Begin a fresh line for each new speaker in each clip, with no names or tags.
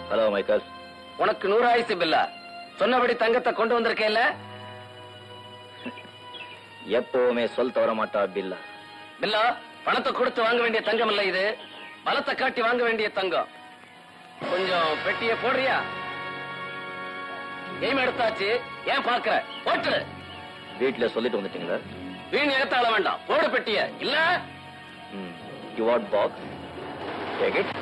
Hello Michael
உனக்கு நூறு ஆயுசு பில்லா சொன்னபடி தங்கத்தை கொண்டு வந்திருக்கேல்ல
எப்பவுமே சொல் தவற மாட்டா பில்லா
பில்லா பணத்தை கொடுத்து வாங்க வேண்டிய தங்கம் இல்ல இது பலத்தை காட்டி வாங்க வேண்டிய தங்கம் கொஞ்சம் பெட்டிய போடுறியா எய்ம் எடுத்தாச்சு ஏன் பாக்குற போட்டுரு
வீட்டுல சொல்லிட்டு வந்துட்டீங்களா
வீண் எகத்தாள வேண்டாம் போடு பெட்டிய இல்ல
you what box take it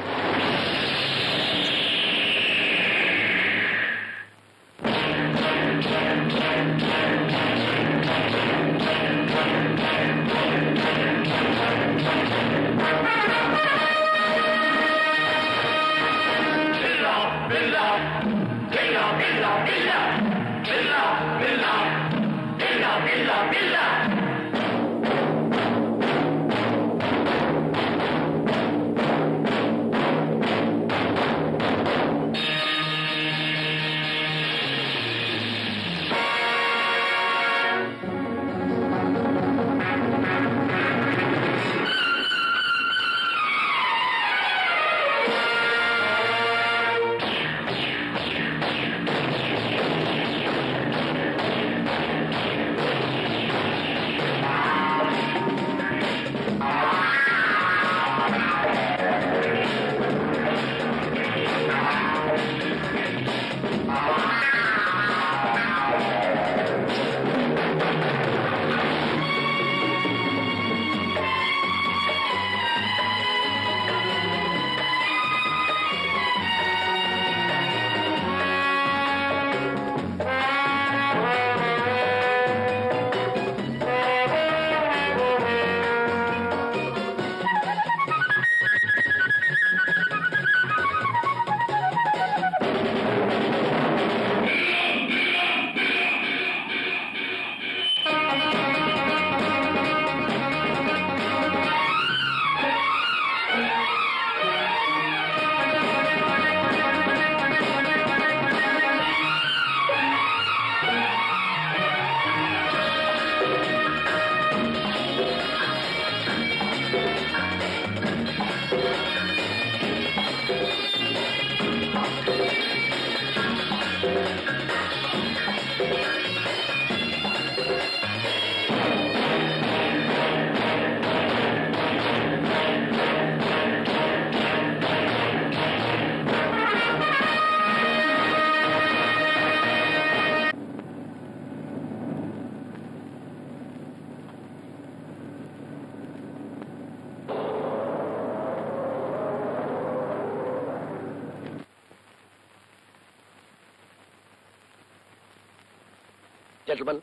gentleman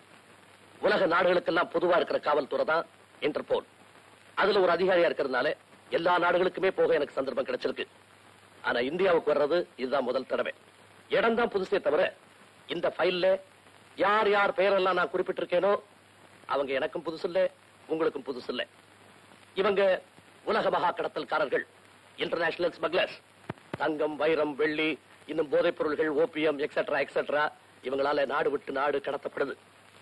உலக நாடுகளுக்கெல்லாம் பொதுவா இருக்கிற காவல்துறை தான் இன்டர்போல் அதுல ஒரு அதிகாரியா இருக்கிறதுனால எல்லா நாடுகளுக்குமே போக எனக்கு சந்தர்ப்பம் கிடைச்சிருக்கு ஆனா இந்தியாவுக்கு வர்றது இதுதான் முதல் தடவை இடம் தான் புதுசே தவிர இந்த ஃபைல்ல யார் யார் பெயரெல்லாம் நான் குறிப்பிட்டிருக்கேனோ அவங்க எனக்கும் புதுசு இல்ல உங்களுக்கும் புதுசு இல்ல இவங்க உலக மகா கடத்தல்காரர்கள் இன்டர்நேஷனல் ஸ்மக்லர்ஸ் தங்கம் வைரம் வெள்ளி இன்னும் போதைப் பொருள்கள் ஓபியம் எக்ஸெட்ரா எக்ஸெட்ரா இவங்களால நாடு விட்டு நாடு கடத்தப்படுது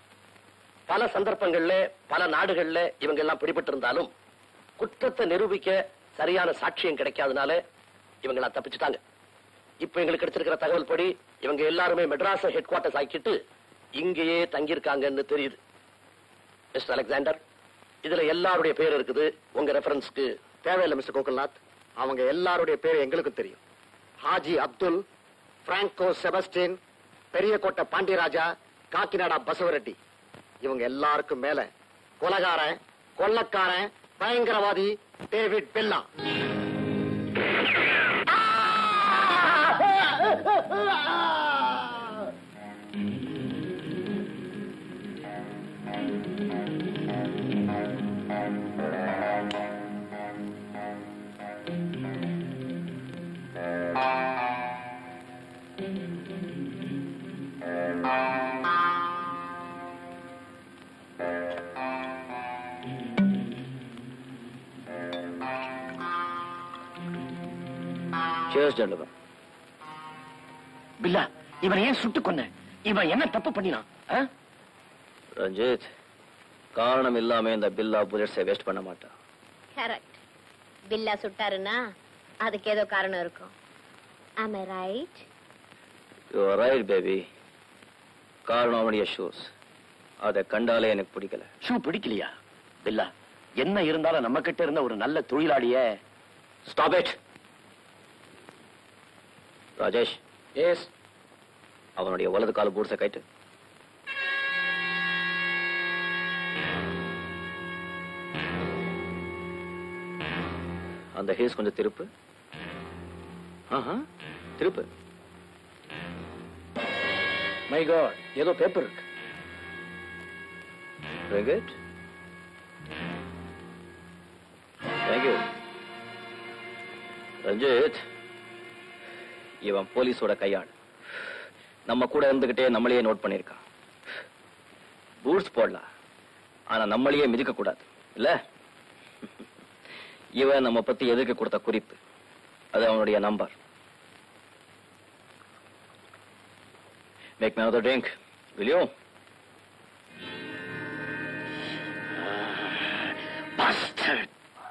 பல சந்தர்ப்பங்கள்ல பல நாடுகள்ல இவங்க எல்லாம் பிடிபட்டு இருந்தாலும் குற்றத்தை நிரூபிக்க சரியான சாட்சியம் கிடைக்காதனால இவங்களா தப்பிச்சுட்டாங்க இப்ப எங்களுக்கு கிடைச்சிருக்கிற தகவல் படி இவங்க எல்லாருமே மெட்ராஸ் ஹெட் குவார்டர்ஸ் ஆக்கிட்டு இங்கேயே தங்கியிருக்காங்கன்னு தெரியுது மிஸ்டர் அலெக்சாண்டர் இதுல எல்லாருடைய பேர் இருக்குது உங்க ரெஃபரன்ஸ்க்கு
தேவையில்லை மிஸ்டர் கோகுல்நாத் அவங்க எல்லாருடைய பேர் எங்களுக்கும் தெரியும் ஹாஜி அப்துல் பிராங்கோ செபஸ்டின் பெரியகோட்டை பாண்டியராஜா காக்கிநாடா பசவரெட்டி இவங்க எல்லாருக்கும் மேல கொலகாரன் கொள்ளக்காரன் பயங்கரவாதி David Bella
Cheers, gentlemen.
Billa இவன் ஏன் சுட்டு கொன்ன இவன் என்ன தப்பு பண்ணினான் ஆ?
ரஞ்சித் காரணம் இல்லாம இந்த பில்லா புல்லட்ஸை வேஸ்ட் பண்ண மாட்டான்
கரெக்ட் பில்லா சுட்டாருன்னா அதுக்கு ஏதோ காரணம் இருக்கும் Am I right?
You right baby காரணம் அவனுடைய ஷூஸ் அதை கண்டாலே எனக்கு பிடிக்கல
ஷூ பிடிக்கலையா பில்லா என்ன இருந்தாலும் நம்ம கிட்ட இருந்த ஒரு நல்ல தொழிலாளிய
ஸ்டாப் இட் ராஜேஷ்
எஸ்
அவனுடைய வலது கால பூட்ஸை கைட்டு அந்த ஹீல்ஸ் கொஞ்சம் திருப்பு ஆஹா திருப்பு
மை காட் ஏதோ பேப்பர் இருக்கு
Very good. Thank you. Ranjith இவன் போலீஸோட கையாள் நம்ம கூட இருந்துகிட்டே நம்மளையே நோட் பண்ணிருக்கான் பூட்ஸ் போடலாம் ஆனா நம்மளையே மிதிக்க கூடாது இல்ல இவன் நம்ம பத்தி எதுக்கு கொடுத்த குறிப்பு அது அவனுடைய number make me another drink will you
Bastard.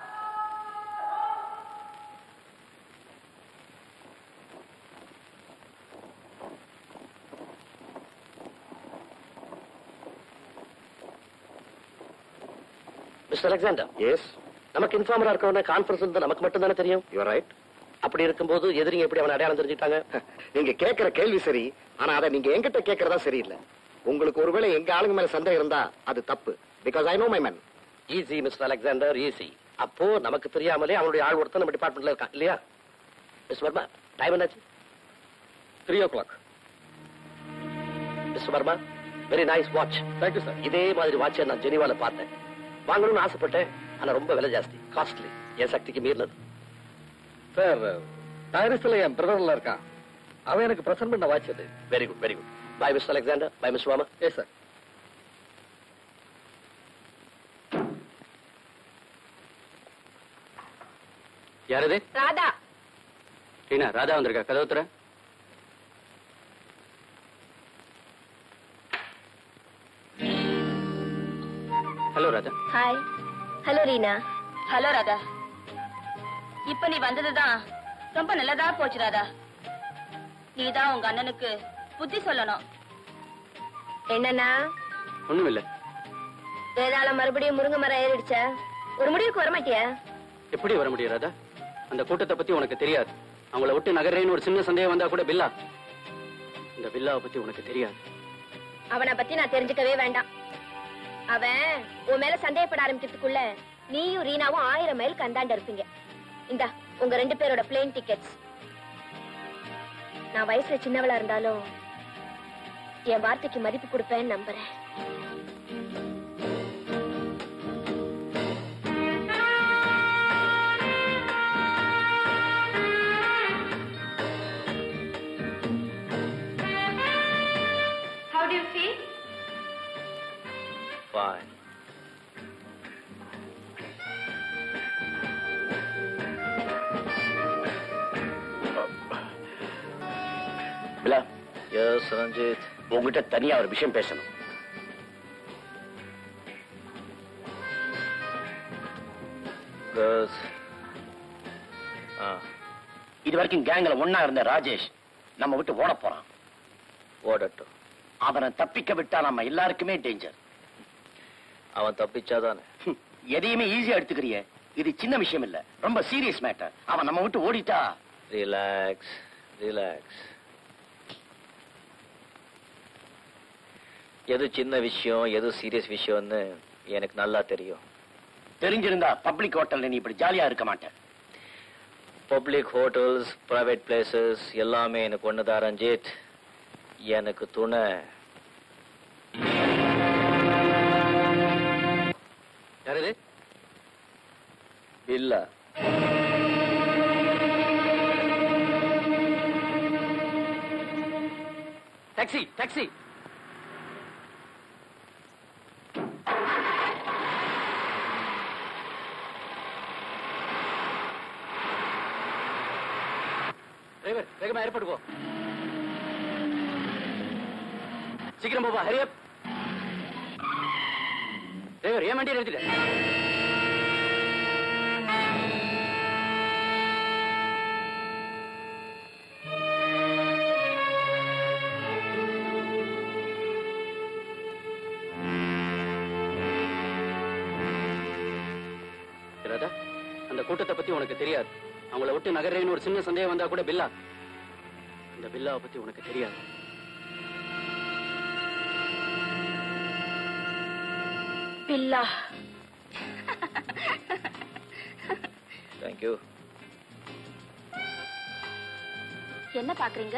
Mister Alexander
yes
நமக்கு இன்ஃபார்மரா இருக்கவன கான்ஃபரன்ஸ் இருந்து நமக்கு மட்டும் தானே தெரியும்
யூ ரைட்
அப்படி இருக்கும்போது எதிரிங்க எப்படி அவன் அடையாளம் தெரிஞ்சுட்டாங்க
நீங்க கேக்குற கேள்வி சரி ஆனா அதை நீங்க என்கிட்ட கேக்குறதா சரியில்லை உங்களுக்கு ஒருவேளை எங்க ஆளுங்க மேல சந்தேகம் இருந்தா அது தப்பு because I know my man
easy mister Alexander easy அப்போ நமக்கு தெரியாமலே அவனுடைய ஆள் ஒருத்தன் நம்ம டிபார்ட்மெண்ட்ல இருக்கான் இல்லையா மிஸ் வர்மா டைம் என்னாச்சு three o'clock mister Varma very nice watch thank you sir இதே மாதிரி வாட்சை நான் ஜெனிவால பார்த்தேன் வாங்கணும்னு ஆசைப்பட்டேன் ஆனா ரொம்ப விலை ஜாஸ்தி காஸ்ட்லி என் சக்திக்கு மீறினது சார் பாரிஸ்ல என் பிரதர்ல இருக்கான் அவன் எனக்கு பிரசன்ட் பண்ண வாட்ச் அது very good very good bye mister Alexander bye miss Varma yes sir
யார் இது
ராதா
ரீனா ராதா வந்திருக்கா கதவு திற hello Raja
hi hello Reena
hello Radha இப்ப நீ வந்ததுதான் ரொம்ப நல்லதா போச்சு ராதா நீதான் உங்க அண்ணனுக்கு புத்தி சொல்லணும்
என்னன்னா
ஒண்ணும் இல்ல
வேதாள மறுபடியும் முருங்கை மரம் ஏறிடுச்ச ஒரு முடிவுக்கு வர மாட்டியா
எப்படி வர முடியும் ராதா அந்த கூட்டத்தை பத்தி உனக்கு தெரியாது அவங்கள விட்டு நகர்றேன்னு ஒரு சின்ன சந்தேகம் வந்தா கூட பில்லா இந்த பில்லாவை பத்தி உனக்கு தெரியாது
அவனை பத்தி நான் தெரிஞ்சுக்கவே வேண்டாம் அவன் உன் மேல சந்தேகப்பட ஆரம்பிக்கிறதுக்குள்ள நீயும் ரீனாவும் ஆயிரம் மைல் கந்தாண்ட இருப்பீங்க இந்தா உங்க ரெண்டு பேரோட பிளேன் டிக்கெட்ஸ் நான் வயசுல சின்னவளா இருந்தாலும் என் வார்த்தைக்கு மதிப்பு கொடுப்பேன்னு நம்புறேன்
How do you feel?
Fine.
Billa
yes Ranjith
உங்ககிட்ட தனியா ஒரு விஷயம் பேசணும்
கேர்ள்ஸ் ஆ
இது வரைக்கும் கேங்ல ஒன்னா இருந்த ராஜேஷ் நம்ம விட்டு ஓட போறான்
ஓடட்டும்
அவனை தப்பிக்க விட்டா நம்ம எல்லாருக்குமே டேஞ்சர்
அவன் தப்பிச்சாதானே
எதையுமே ஈஸியா எடுத்துக்கிறிய இது சின்ன விஷயம் இல்ல ரொம்ப சீரியஸ் மேட்டர் அவன் நம்ம விட்டு ஓடிட்டா
ரிலாக்ஸ் ரிலாக்ஸ் எது சின்ன விஷயம் எது சீரியஸ் விஷயம்னு எனக்கு நல்லா தெரியும்
தெரிஞ்சிருந்தா பப்ளிக் ஹோட்டல்ல நீ இப்படி ஜாலியா இருக்க மாட்டேன்
பப்ளிக் ஹோட்டல்ஸ் பிரைவேட் பிளேசஸ் எல்லாமே எனக்கு ஒண்ணுதான் ரஞ்சித் எனக்கு துணை யாரது இல்ல டாக்ஸி டாக்ஸி டிரைவர் வேகமா ஏற்பாடு போ சீக்கிரம் போப்பா ஹரியப் டிரைவர் ஏன் வண்டி நிறுத்திட்ட
அந்த கூட்டத்தை பத்தி உனக்கு தெரியாது அவங்கள விட்டு நகர்றேன்னு ஒரு சின்ன சந்தேகம் வந்தா கூட பில்லா இந்த பில்லாவை பத்தி உனக்கு தெரியாது
பில்லா
தேங்க்யூ
என்ன பாக்குறீங்க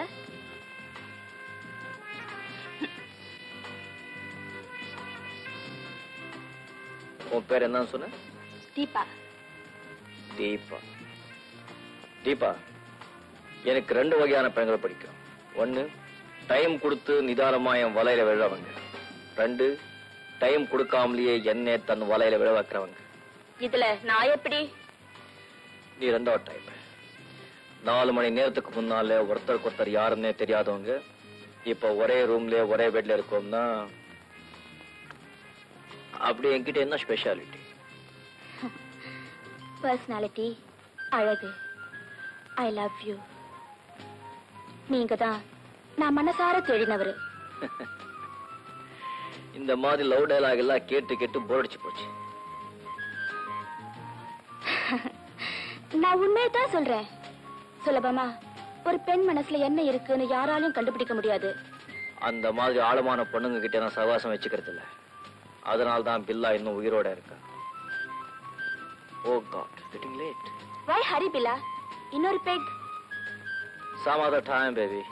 உன் பேர் என்னன்னு சொன்ன
தீபா
தீபா தீபா எனக்கு ரெண்டு வகையான பெண்களை பிடிக்கும் ஒன்னு டைம் கொடுத்து நிதானமா என் வலையில விழறவங்க ரெண்டு டைம் கொடுக்காமலேயே என்னை தன் வலையில விழ வைக்கிறவங்க
இதுல நான் எப்படி
நீ ரெண்டாவது டைப் நாலு மணி நேரத்துக்கு முன்னால ஒருத்தருக்கு ஒருத்தர் யாருன்னே தெரியாதவங்க இப்ப ஒரே ரூம்ல ஒரே பெட்ல இருக்கோம்னா அப்படி என்கிட்ட என்ன ஸ்பெஷாலிட்டி
பர்சனாலிட்டி அழகு ஐ லவ் யூ நீங்க தான் நான் மனசார தேடினவரு
இந்த மாதிரி லவ் டயலாக் எல்லாம் கேட்டு கேட்டு போர் அடிச்சு போச்சு
நான் உண்மையை தான் சொல்றேன் சுலபமா ஒரு பெண் மனசுல என்ன இருக்குன்னு யாராலையும் கண்டுபிடிக்க முடியாது
அந்த மாதிரி ஆழமான பொண்ணுங்க கிட்ட நான் சகவாசம் வச்சுக்கிறது இல்ல அதனால தான் பில்லா இன்னும் உயிரோட இருக்கா oh god getting late
why Hari Billa இன்னொரு peg
some other time baby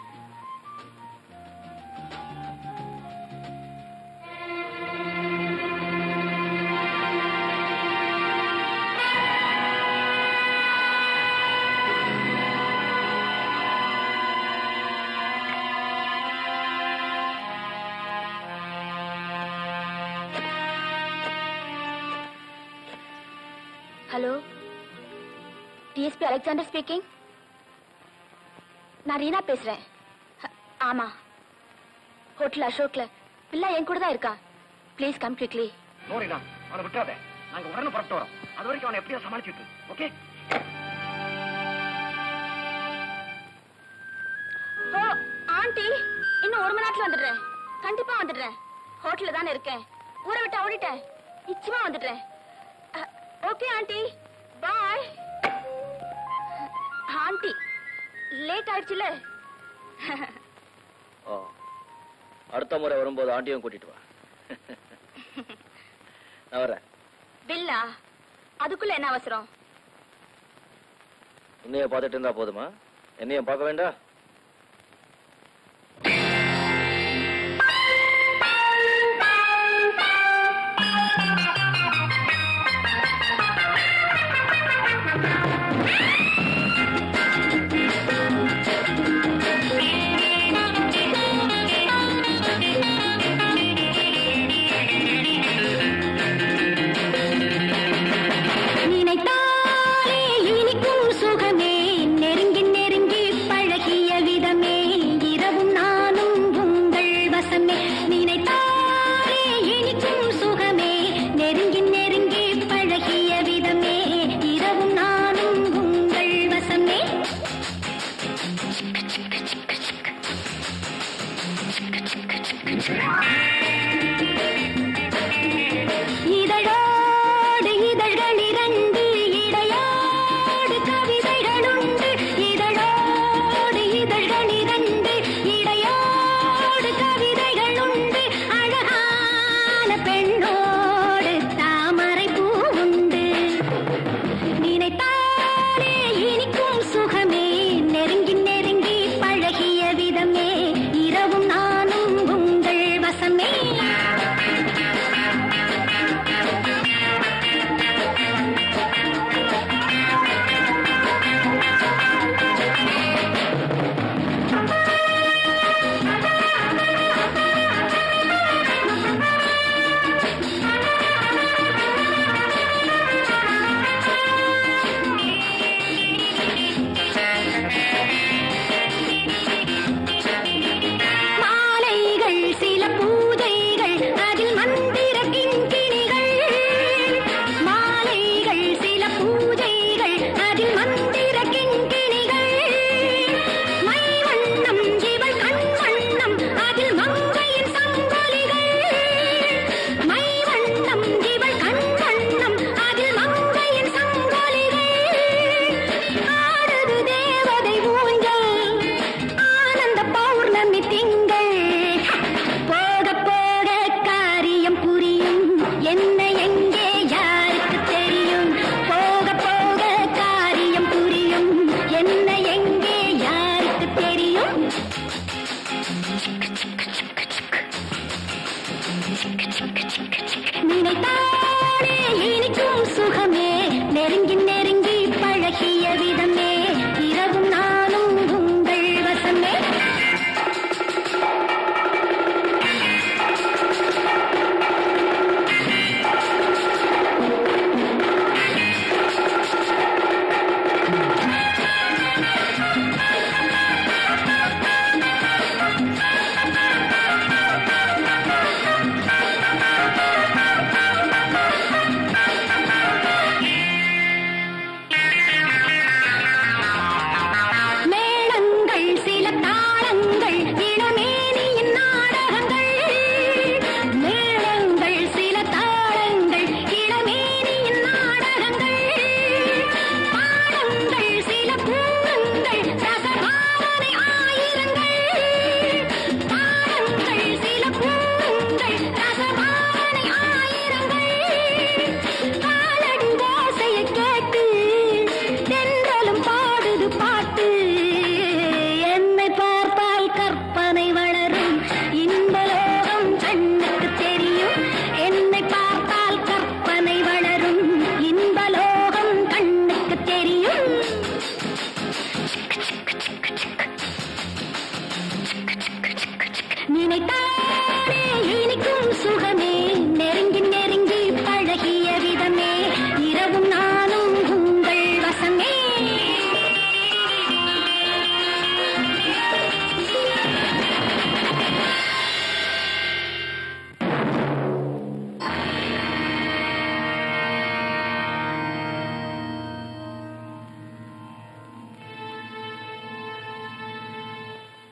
hello DSP Alexander speaking நான் ரீனா பேசுறேன் ஹ- ஆமா ஹோட்டல் அசோக்ல பிள்ளை என் கூட தான் இருக்கா ப்ளீஸ் கம் குவிக்லி
நோரினா அவனை விட்டுறாத நாங்க உடனே புறப்பட்டு வரோம் அது வரைக்கும் அவனை எப்படியா சமாளிச்சுட்டு ஓகே
ஓ ஆண்டி இன்னும் ஒரு மணி நேரத்துல வந்துடுறேன் கண்டிப்பா வந்துடுறேன் ஹோட்டல்ல தானே இருக்கேன் ஊரை விட்டு ஓடிட்டேன் நிச்சயமா வந்துடுறேன் okay aunty bye aunty late ஆயிடுச்சுல
ஓ அடுத்த முறை வரும்போது ஆண்டியும் கூட்டிட்டு வா நான் வரேன்
பில்லா அதுக்குள்ள என்ன அவசரம்
உன்னைய பார்த்துட்டு இருந்தா போதுமா என்னையும் பார்க்க வேண்டாம்
நினைத்தாலே இனிக்கும் சுகமே நெருங்கி நெருங்கி பழகிய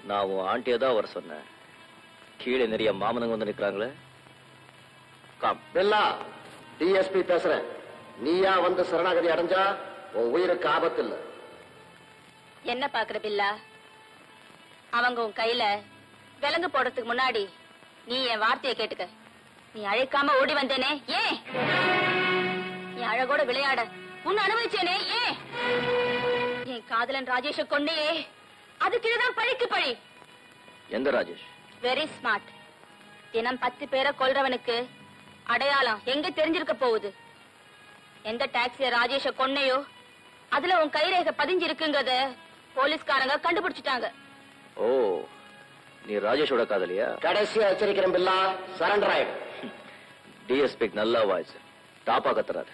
நான் உன் ஆண்டியை தான் வர சொன்னேன் கீழே நிறைய மாமனங்க வந்து நிக்கிறாங்களே காம்
பில்லா டிஎஸ்பி பேசுறேன் நீயா வந்து சரணாகதி அடைஞ்சா உன் உயிருக்கு ஆபத்து இல்ல
என்ன பாக்குற பில்லா அவங்க உன் கையில விலங்கு போடுறதுக்கு முன்னாடி நீ என் வார்த்தையை கேட்டுக்க நீ அழைக்காம ஓடி வந்தேனே ஏன் நீ அழகோட விளையாட உன்னை அனுமதிச்சேனே ஏன் என் காதலன் ராஜேஷ கொன்னையே அதுக்குதான் பழிக்கு பழி
எந்த ராஜேஷ்
வெரி ஸ்மார்ட் தினம் பத்து பேரை கொல்றவனுக்கு அடையாளம் எங்க தெரிஞ்சிருக்க போகுது எந்த டாக்ஸிய ராஜேஷ கொன்னையோ அதுல உன் கைரேகை பதிஞ்சிருக்குங்கத போலீஸ்காரங்க கண்டுபிடிச்சிட்டாங்க
ஓ நீ ராஜேஷோட காதலியா
கடைசியா எச்சரிக்கிறேன் பில்லா சரண்டர் ஆயிடு
டிஎஸ்பிக்கு நல்லா வாய்ஸ் டாப்பா கத்துறாரு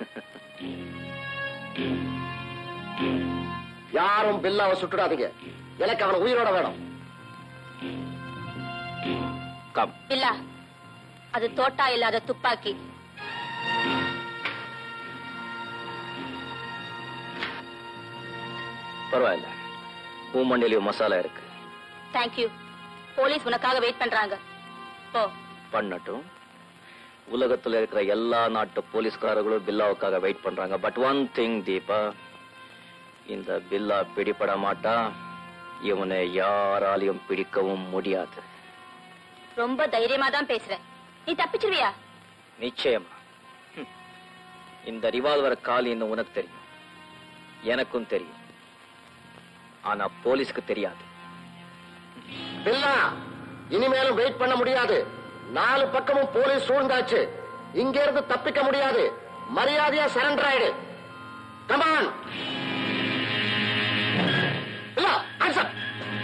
யாரும் பில்லாவை சுட்டுடாதீங்க எனக்கு அவன் உயிரோட வேணும்
கம்
இல்ல அது தோட்டா இல்லாத துப்பாக்கி
பரவாயில்ல உன் மண்ணிலையும் மசாலா இருக்கு
தேங்க்யூ போலீஸ் உனக்காக வெயிட் பண்றாங்க போ
பண்ணட்டும் உலகத்துல இருக்கிற எல்லா நாட்டு போலீஸ்காரர்களும் பில்லாவுக்காக வெயிட் பண்றாங்க பட் ஒன் திங் தீபா இந்த பில்லா பிடிபட மாட்டா இவனை யாராலையும் பிடிக்கவும் முடியாது
ரொம்ப தைரியமா தான் பேசுற நீ தப்பிச்சிருவியா
நிச்சயமா ஹம். இந்த ரிவால்வர் கால் இன்னும் உனக்கு தெரியும் எனக்கும் தெரியும் ஆனா போலீஸ்க்கு தெரியாது
பில்லா இனிமேலும் வெயிட் பண்ண முடியாது நாலு பக்கமும் போலீஸ் சூழ்ந்தாச்சு இங்க இருந்து தப்பிக்க முடியாது மரியாதையா சரண்டர் ஆயிடு கமான் பில்லா ஆன்சர்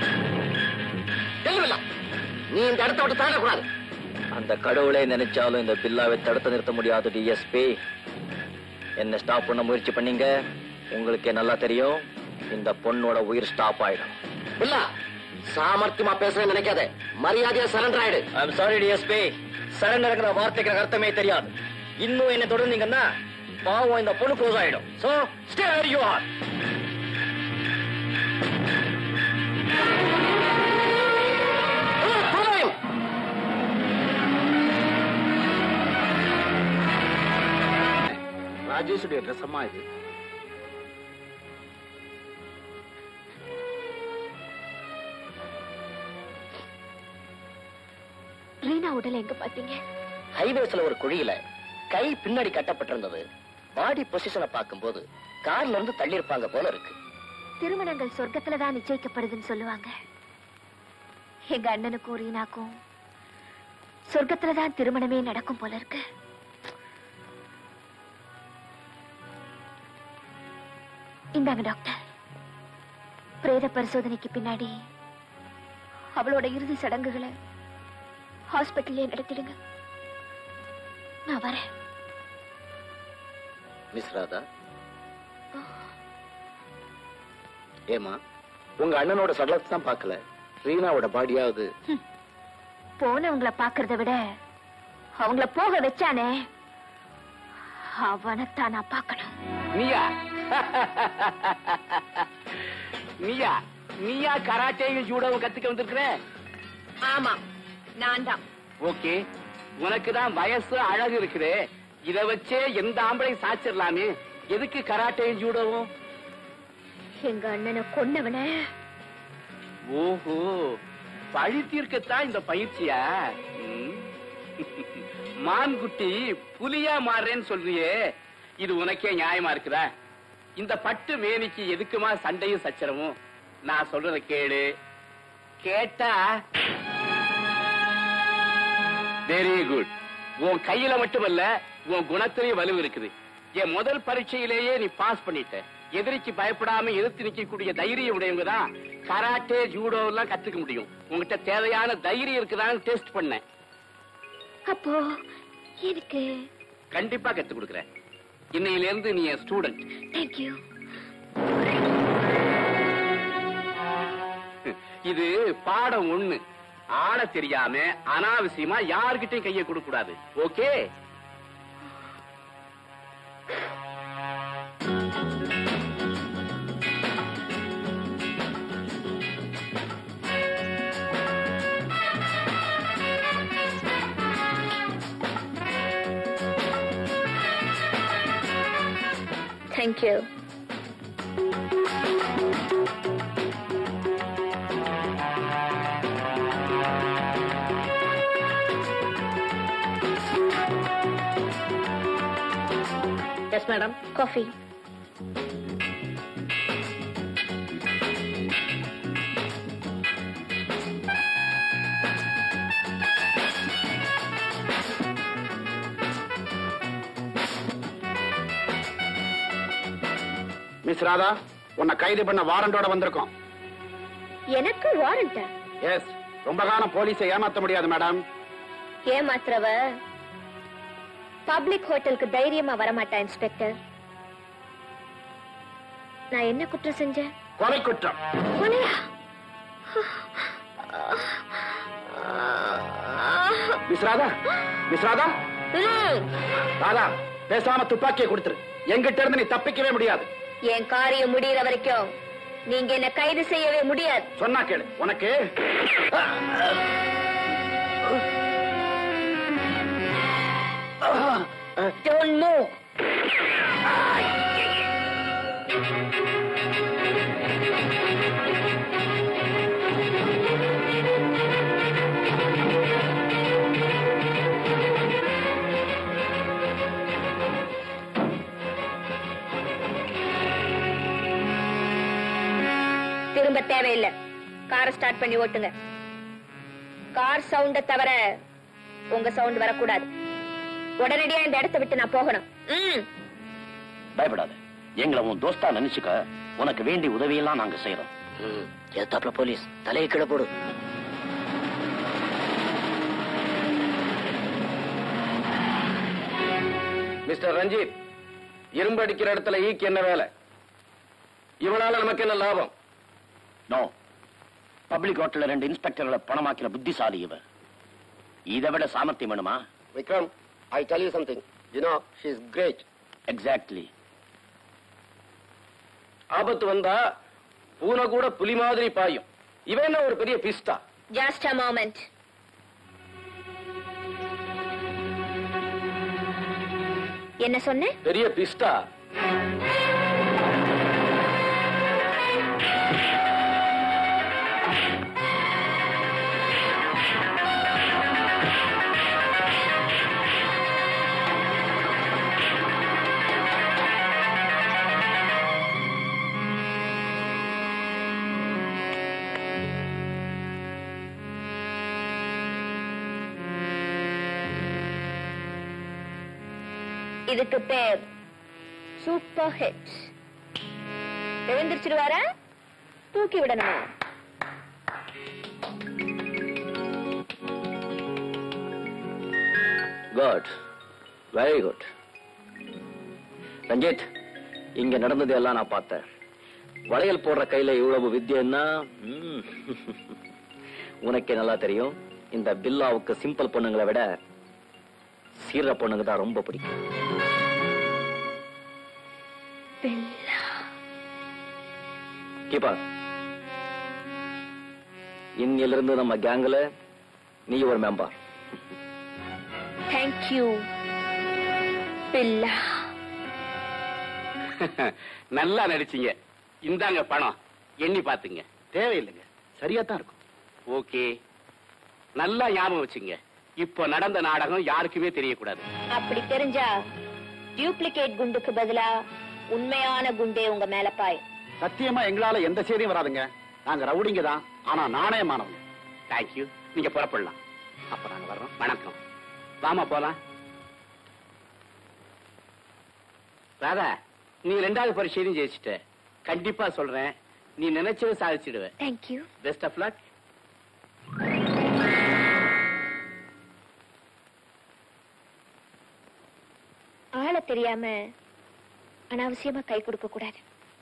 பில்லா நீ இந்த இடத்த விட்டு தாண்டக்கூடாது
அந்த கடவுளே நினைச்சாலும் இந்த பில்லாவை தடுத்து நிறுத்த முடியாது டிஎஸ்பி என்ன ஸ்டாப் பண்ண முயற்சி பண்ணீங்க உங்களுக்கே நல்லா தெரியும் இந்த பொண்ணோட உயிர் ஸ்டாப் ஆயிடும்
பில்லா சாமர்த்தியமா பேசுறேன்னு நினைக்காத மரியாதையா சரண்டர் ஆயிடு
ஐம் சாரி டிஎஸ்பி சரண்டர்ங்கிற வார்த்தைக்கு எனக்கு அர்த்தமே தெரியாது இன்னும் என்ன தொடர்ந்தீங்கன்னா பாவம் இந்த பொண்ணு க்ளோஸ் ஆயிடும் சோ ஸ்டே யூ ஆர்
ராஜேஷுடைய ட்ரெஸ் அம்மா இது
ரீனா உடலை எங்க பாத்தீங்க
ஹைவேஸ்ல ஒரு குழியில கை பின்னாடி கட்டப்பட்டிருந்தது பாடி பொசிஷனை பார்க்கும்போது கார்ல இருந்து தள்ளி இருப்பாங்க போல இருக்கு
திருமணங்கள் சொர்க்கத்துலதான் நிச்சயிக்கப்படுதுன்னு சொல்லுவாங்க எங்க அண்ணனுக்கும் ரீனாக்கும் சொர்க்கத்துலதான் திருமணமே நடக்கும் போல இருக்கு இந்தாங்க டாக்டர் பிரேத பரிசோதனைக்கு பின்னாடி அவளோட இறுதி சடங்குகளை ஹாஸ்பிட்டல்லே நடத்திடுங்க நான் வரேன்
மிஸ் ராதா ஏமா உங்க அண்ணனோட சடலத்தை தான் பார்க்கல ரீனாவோட பாடியாவது
போனவங்கள பாக்குறத விட அவங்கள போக வச்சானே அவனைத்தான் நான் பார்க்கணும்
நீயா நீயா நீயா கராட்டேயும் ஜூடோவும் கத்துக்க வந்திருக்கிற
ஆமா நான் தான்
ஓகே உனக்கு தான் வயசு அழகு இருக்குது இத வச்சே எந்த ஆம்பளையும் சாச்சிடலாமே எதுக்கு கராட்டேயும் ஜூடோவும்
எங்க அண்ணனை கொன்னவன
ஓஹோ பழி தீர்க்கத்தான் இந்த பயிற்சியா ம். மான்குட்டி புலியா மாறுறேன்னு சொல்றியே இது உனக்கே நியாயமா இருக்குதா இந்த பட்டு மேனிக்கு எதுக்குமா சண்டையும் சச்சரவும் நான் சொல்றத கேளு கேட்டா வெரி குட் உன் கையில மட்டுமல்ல உன் குணத்திலேயே வலு இருக்குது என் முதல் பரீட்சையிலேயே நீ பாஸ் பண்ணிட்ட எதிரிக்கு பயப்படாம எதிர்த்து நிக்கக்கூடிய தைரியம் உடையவங்க தான் கராட்டே ஜூடோ எல்லாம் கத்துக்க முடியும் உங்ககிட்ட தேவையான தைரியம் இருக்குதான்னு டெஸ்ட் பண்ணேன்
அப்போ எனக்கு
கண்டிப்பா கத்து கொடுக்குறேன் இன்னையில இருந்து நீ என் ஸ்டூடெண்ட்
தேங்க்யூ
இது பாடம் ஒண்ணு ஆள தெரியாம அனாவசியமா யாருகிட்டயும் கையை கொடுக்க கூடாது okay
thank you
yes madam
coffee
miss Radha உன்னை கைது பண்ண வாரண்டோட வந்திருக்கோம்
எனக்கு வாரண்டா
எஸ் ரொம்ப காலம் போலீஸை ஏமாத்த முடியாது மேடம்
ஏமாத்துறவ பப்ளிக் ஹோட்டலுக்கு தைரியமா வரமாட்டா இன்ஸ்பெக்டர் நான் என்ன குற்றம் செஞ்சேன்
கொலை குற்றம்
கொலையா
மிஸ் ராதா மிஸ் ராதா
ம்,
ராதா பேசாம துப்பாக்கியை கொடுத்துரு எங்கிட்ட இருந்து நீ தப்பிக்கவே முடியாது
என் காரியம் முடியிற வரைக்கும் நீங்க என்ன கைது செய்யவே முடியாது
சொன்னா கேளு உனக்கு
Don't move. திரும்ப தேவையில்லை காரை ஸ்டார்ட் பண்ணி ஓட்டுங்க கார் சவுண்ட தவிர உங்க சவுண்ட் வரக்கூடாது உடனடியா இந்த இடத்தை விட்டு நான் போகணும் ம்
பயப்படாத எங்களை உன் தோஸ்தா நினைச்சுக்க உனக்கு வேண்டிய உதவியெல்லாம் நாங்க செய்யறோம் எத்தாப்ல போலீஸ் தலையை கீழே போடு
மிஸ்டர் ரஞ்சித் இரும்பு அடிக்கிற இடத்துல ஈக்கு என்ன வேலை இவனால நமக்கு என்ன லாபம்
நோ பப்ளிக் ஹோட்டல்ல ரெண்டு இன்ஸ்பெக்டர்களை பணமாக்கிற புத்திசாலி இவன் இதை விட சாமர்த்தியம் வேணுமா
Vikram I tell you something you know she is great
exactly
ஆபத்து வந்தா பூனை கூட புலி மாதிரி பாயும் இவன் என்ன ஒரு பெரிய பிஸ்டா
ஜஸ்ட் அ மோமெண்ட் என்ன சொன்ன
பெரிய பிஸ்டா
இதுக்கு பேர் சூப்பர் ஹிட் எழுந்திருச்சிருவாரா தூக்கி விடணுமா
குட் வெரி குட் ரஞ்சித் இங்க நடந்தது எல்லாம் நான் பார்த்தேன் வளையல் போடுற கையில இவ்வளவு வித்தியன்னா ம், உனக்கே நல்லா தெரியும் இந்த பில்லாவுக்கு சிம்பிள் பொண்ணுங்களை விட சீர பொண்ணுங்க தான் ரொம்ப பிடிக்கும் கீப்பா இன்னிலிருந்து நம்ம கேங்ல நீ ஒரு மெம்பர்
தேங்க்யூ பில்லா
நல்லா நடிச்சீங்க இந்தாங்க பணம் எண்ணி பாத்துங்க தேவையில்லைங்க சரியா தான் இருக்கும் ஓகே நல்லா ஞாபகம் வச்சுங்க இப்போ நடந்த நாடகம் யாருக்குமே தெரியக்கூடாது
அப்படி தெரிஞ்சா டியூப்ளிகேட் குண்டுக்கு பதிலா உண்மையான குண்டே உங்க மேல பாய்
சத்தியமா எங்களால எந்த செய்தியும் வராதுங்க நாங்க ரவுடிங்க தான் ஆனா நாணயமானவங்க தேங்க்யூ நீங்க புறப்படலாம் அப்ப நாங்க வர்றோம் வணக்கம் வாமா போலாம் ராதா நீ ரெண்டாவது பரீட்சையும் ஜெயிச்சிட்ட கண்டிப்பா சொல்றேன் நீ நினைச்சதை சாதிச்சிடுவ
தேங்க்யூ
பெஸ்ட் ஆஃப் லக்
ஆள தெரியாம அனாவசியமா கை கொடுக்க கூடாது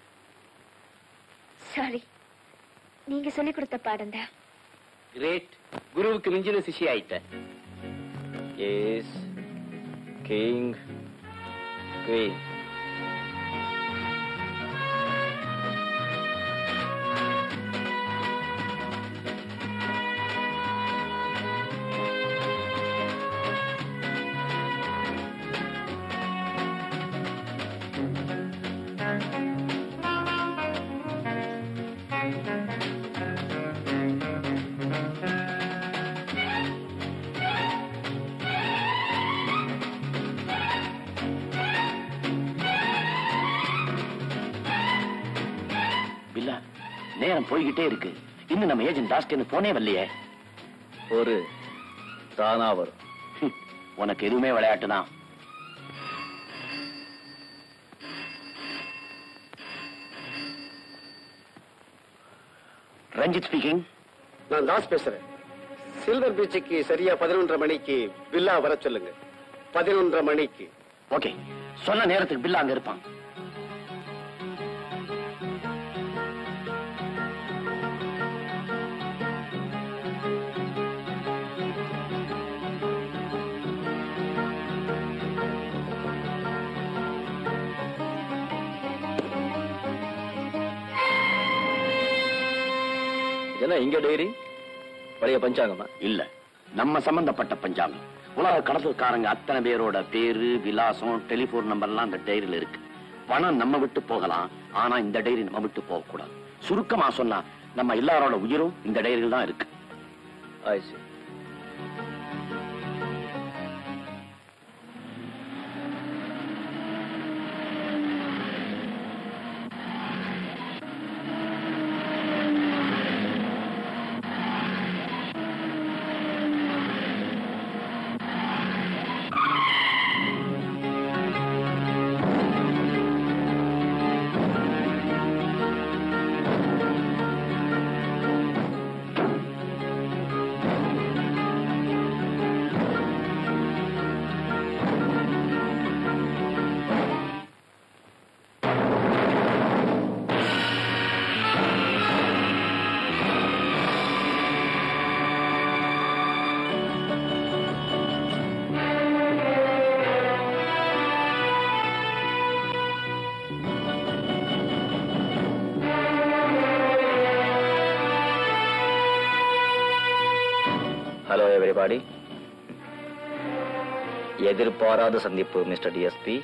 சாரி நீங்க சொல்லி கொடுத்த பாடம் தான்
கிரேட் குருவுக்கு மிஞ்சின சிஷி ஆயிட்ட
எஸ் கிங் குயின்
நேரம் போய்கிட்டே இருக்கு இன்னும் நம்ம ஏஜென்ட் தாஸ்கன்னு போனே வரலையே
ஒரு தானா வரும்
ஹம், உனக்கு எதுவுமே விளையாட்டு தான் ரஞ்சித் ஸ்பீக்கிங்
நான் தாஸ் பேசுறேன் சில்வர் பீச்சுக்கு சரியா பதினொன்றரை மணிக்கு பில்லா வர சொல்லுங்க பதினொன்றரை மணிக்கு
ஓகே சொன்ன நேரத்துக்கு பில்லா அங்க இருப்பான்
என்ன இங்க டைரி பழைய பஞ்சாங்கமா
இல்ல நம்ம சம்பந்தப்பட்ட பஞ்சாங்கம் உலக கடத்தல்காரங்க அத்தனை பேரோட பேரு விலாசம் டெலிபோன் நம்பர்லாம் அந்த டைரியில இருக்கு பணம் நம்ம விட்டு போகலாம் ஆனா இந்த டைரி நம்ம விட்டு போக கூடாது சுருக்கமா சொன்னா நம்ம எல்லாரோட உயிரும் இந்த டைரியில் தான் இருக்கு
I see. ஹலோ எவரிபாடி எதிர்பாராத சந்திப்பு மிஸ்டர் டிஎஸ்பி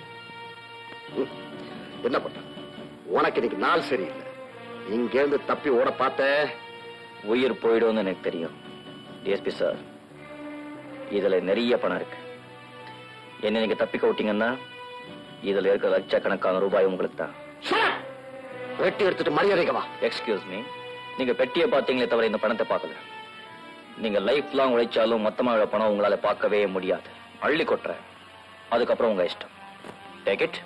என்ன பண்ண உனக்கு இன்னைக்கு நாள் சரியில்லை இங்க இருந்து தப்பி ஓட பார்த்த
உயிர் போயிடும்னு எனக்கு தெரியும் டிஎஸ்பி சார் இதுல நிறைய பணம் இருக்கு என்ன நீங்க தப்பிக்க விட்டீங்கன்னா இதுல இருக்கிற லட்சக்கணக்கான ரூபாய் உங்களுக்கு தான்
வெட்டி எடுத்துட்டு மரியாதைக்கு வா
எக்ஸ்கியூஸ் மீ நீங்க பெட்டியை பார்த்தீங்களே தவிர இந்த பணத்தை பார்க்கல நீங்க லைஃப் லாங் உழைச்சாலும் மொத்தமா உள்ள பணம் உங்களால பார்க்கவே முடியாது அள்ளி கொட்டுறேன் அதுக்கப்புறம் உங்க இஷ்டம் டேக் இட்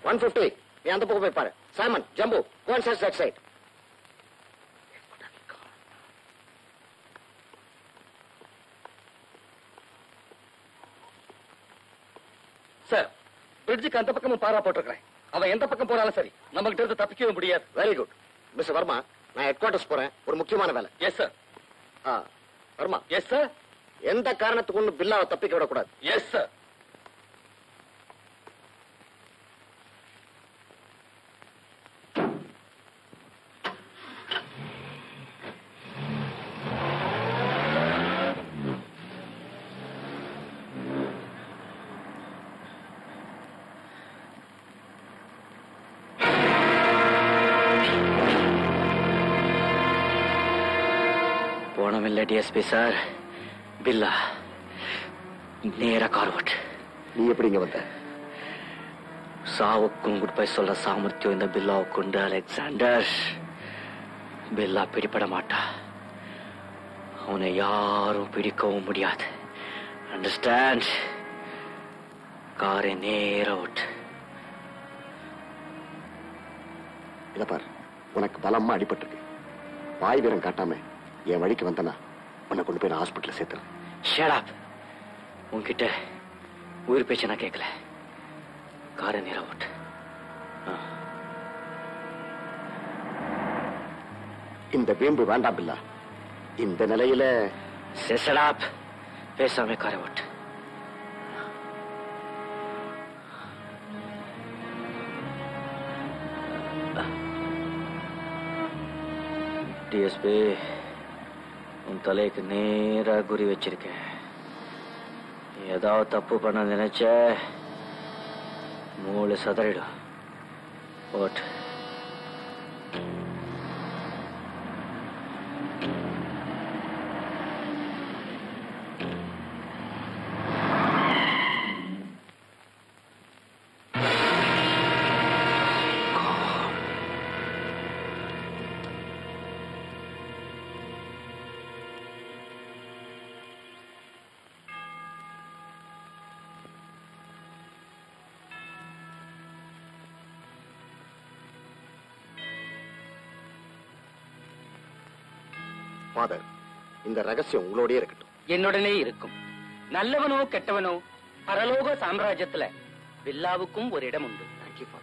ஒன் பிப்டி நீ அந்த பக்கம் போய் பாரு சாமன் ஜம்பு கோன் சர்ச் தட் சைட்
சார் பிரிட்ஜுக்கு அந்த பக்கமும் பாரா போட்டிருக்கிறேன் அவன் எந்த பக்கம் போனாலும் சரி நம்ம கிட்ட இருந்து தப்பிக்கவே முடியாது
வெரி குட் மிஸ்டர் வர்மா நான் ஹெட் குவார்டர்ஸ் போறேன் ஒரு முக்கியமான வேலை
எஸ் சார்
ஆ வர்மா
எஸ் சார்
எந்த காரணத்துக்கு கொண்டு பில்லாவை தப்பிக்க விடக்கூடாது
எஸ் சார்
போனமில்ல டிஎஸ்பி சார் பில்லா நேரா கார்வட்
நீ எப்படி இங்க வந்த
சாவுக்கும் குட் பை சொல்ற சாமர்த்தியம் இந்த பில்லாவுக்கு உண்டு அலெக்சாண்டர் பில்லா பிடிபட மாட்டா அவனை யாரும் பிடிக்கவும் முடியாது அண்டர்ஸ்டாண்ட் காரை நேரா விட்டு
இத பார் உனக்கு பலமா அடிபட்டிருக்கு வாய் வீரம் காட்டாம என் வழிக்கு வந்தனா உன்னை கொண்டு போய் நான் ஹாஸ்பிட்டல் சேர்த்துறேன்
ஷேடாப் உன்கிட்ட உயிர் பேச்சு நான் கேட்கல காரை நேரா விட்டு
இந்த வீம்பு வேண்டாம் பில்லா இந்த நிலையில
செசடாப் பேசாம காரை விட்டு டிஎஸ்பி உன் தலைக்கு நேரா குறி வச்சிருக்கேன் நீ ஏதாவது தப்பு பண்ண நினைச்ச மூளை சதறிடும் ஓட்டு
ஃபாதர் இந்த ரகசியம் உங்களோடயே இருக்கட்டும்
என்னுடனே இருக்கும் நல்லவனோ கெட்டவனோ பரலோக சாம்ராஜ்யத்துல பில்லாவுக்கும் ஒரு இடம் உண்டு
thank you father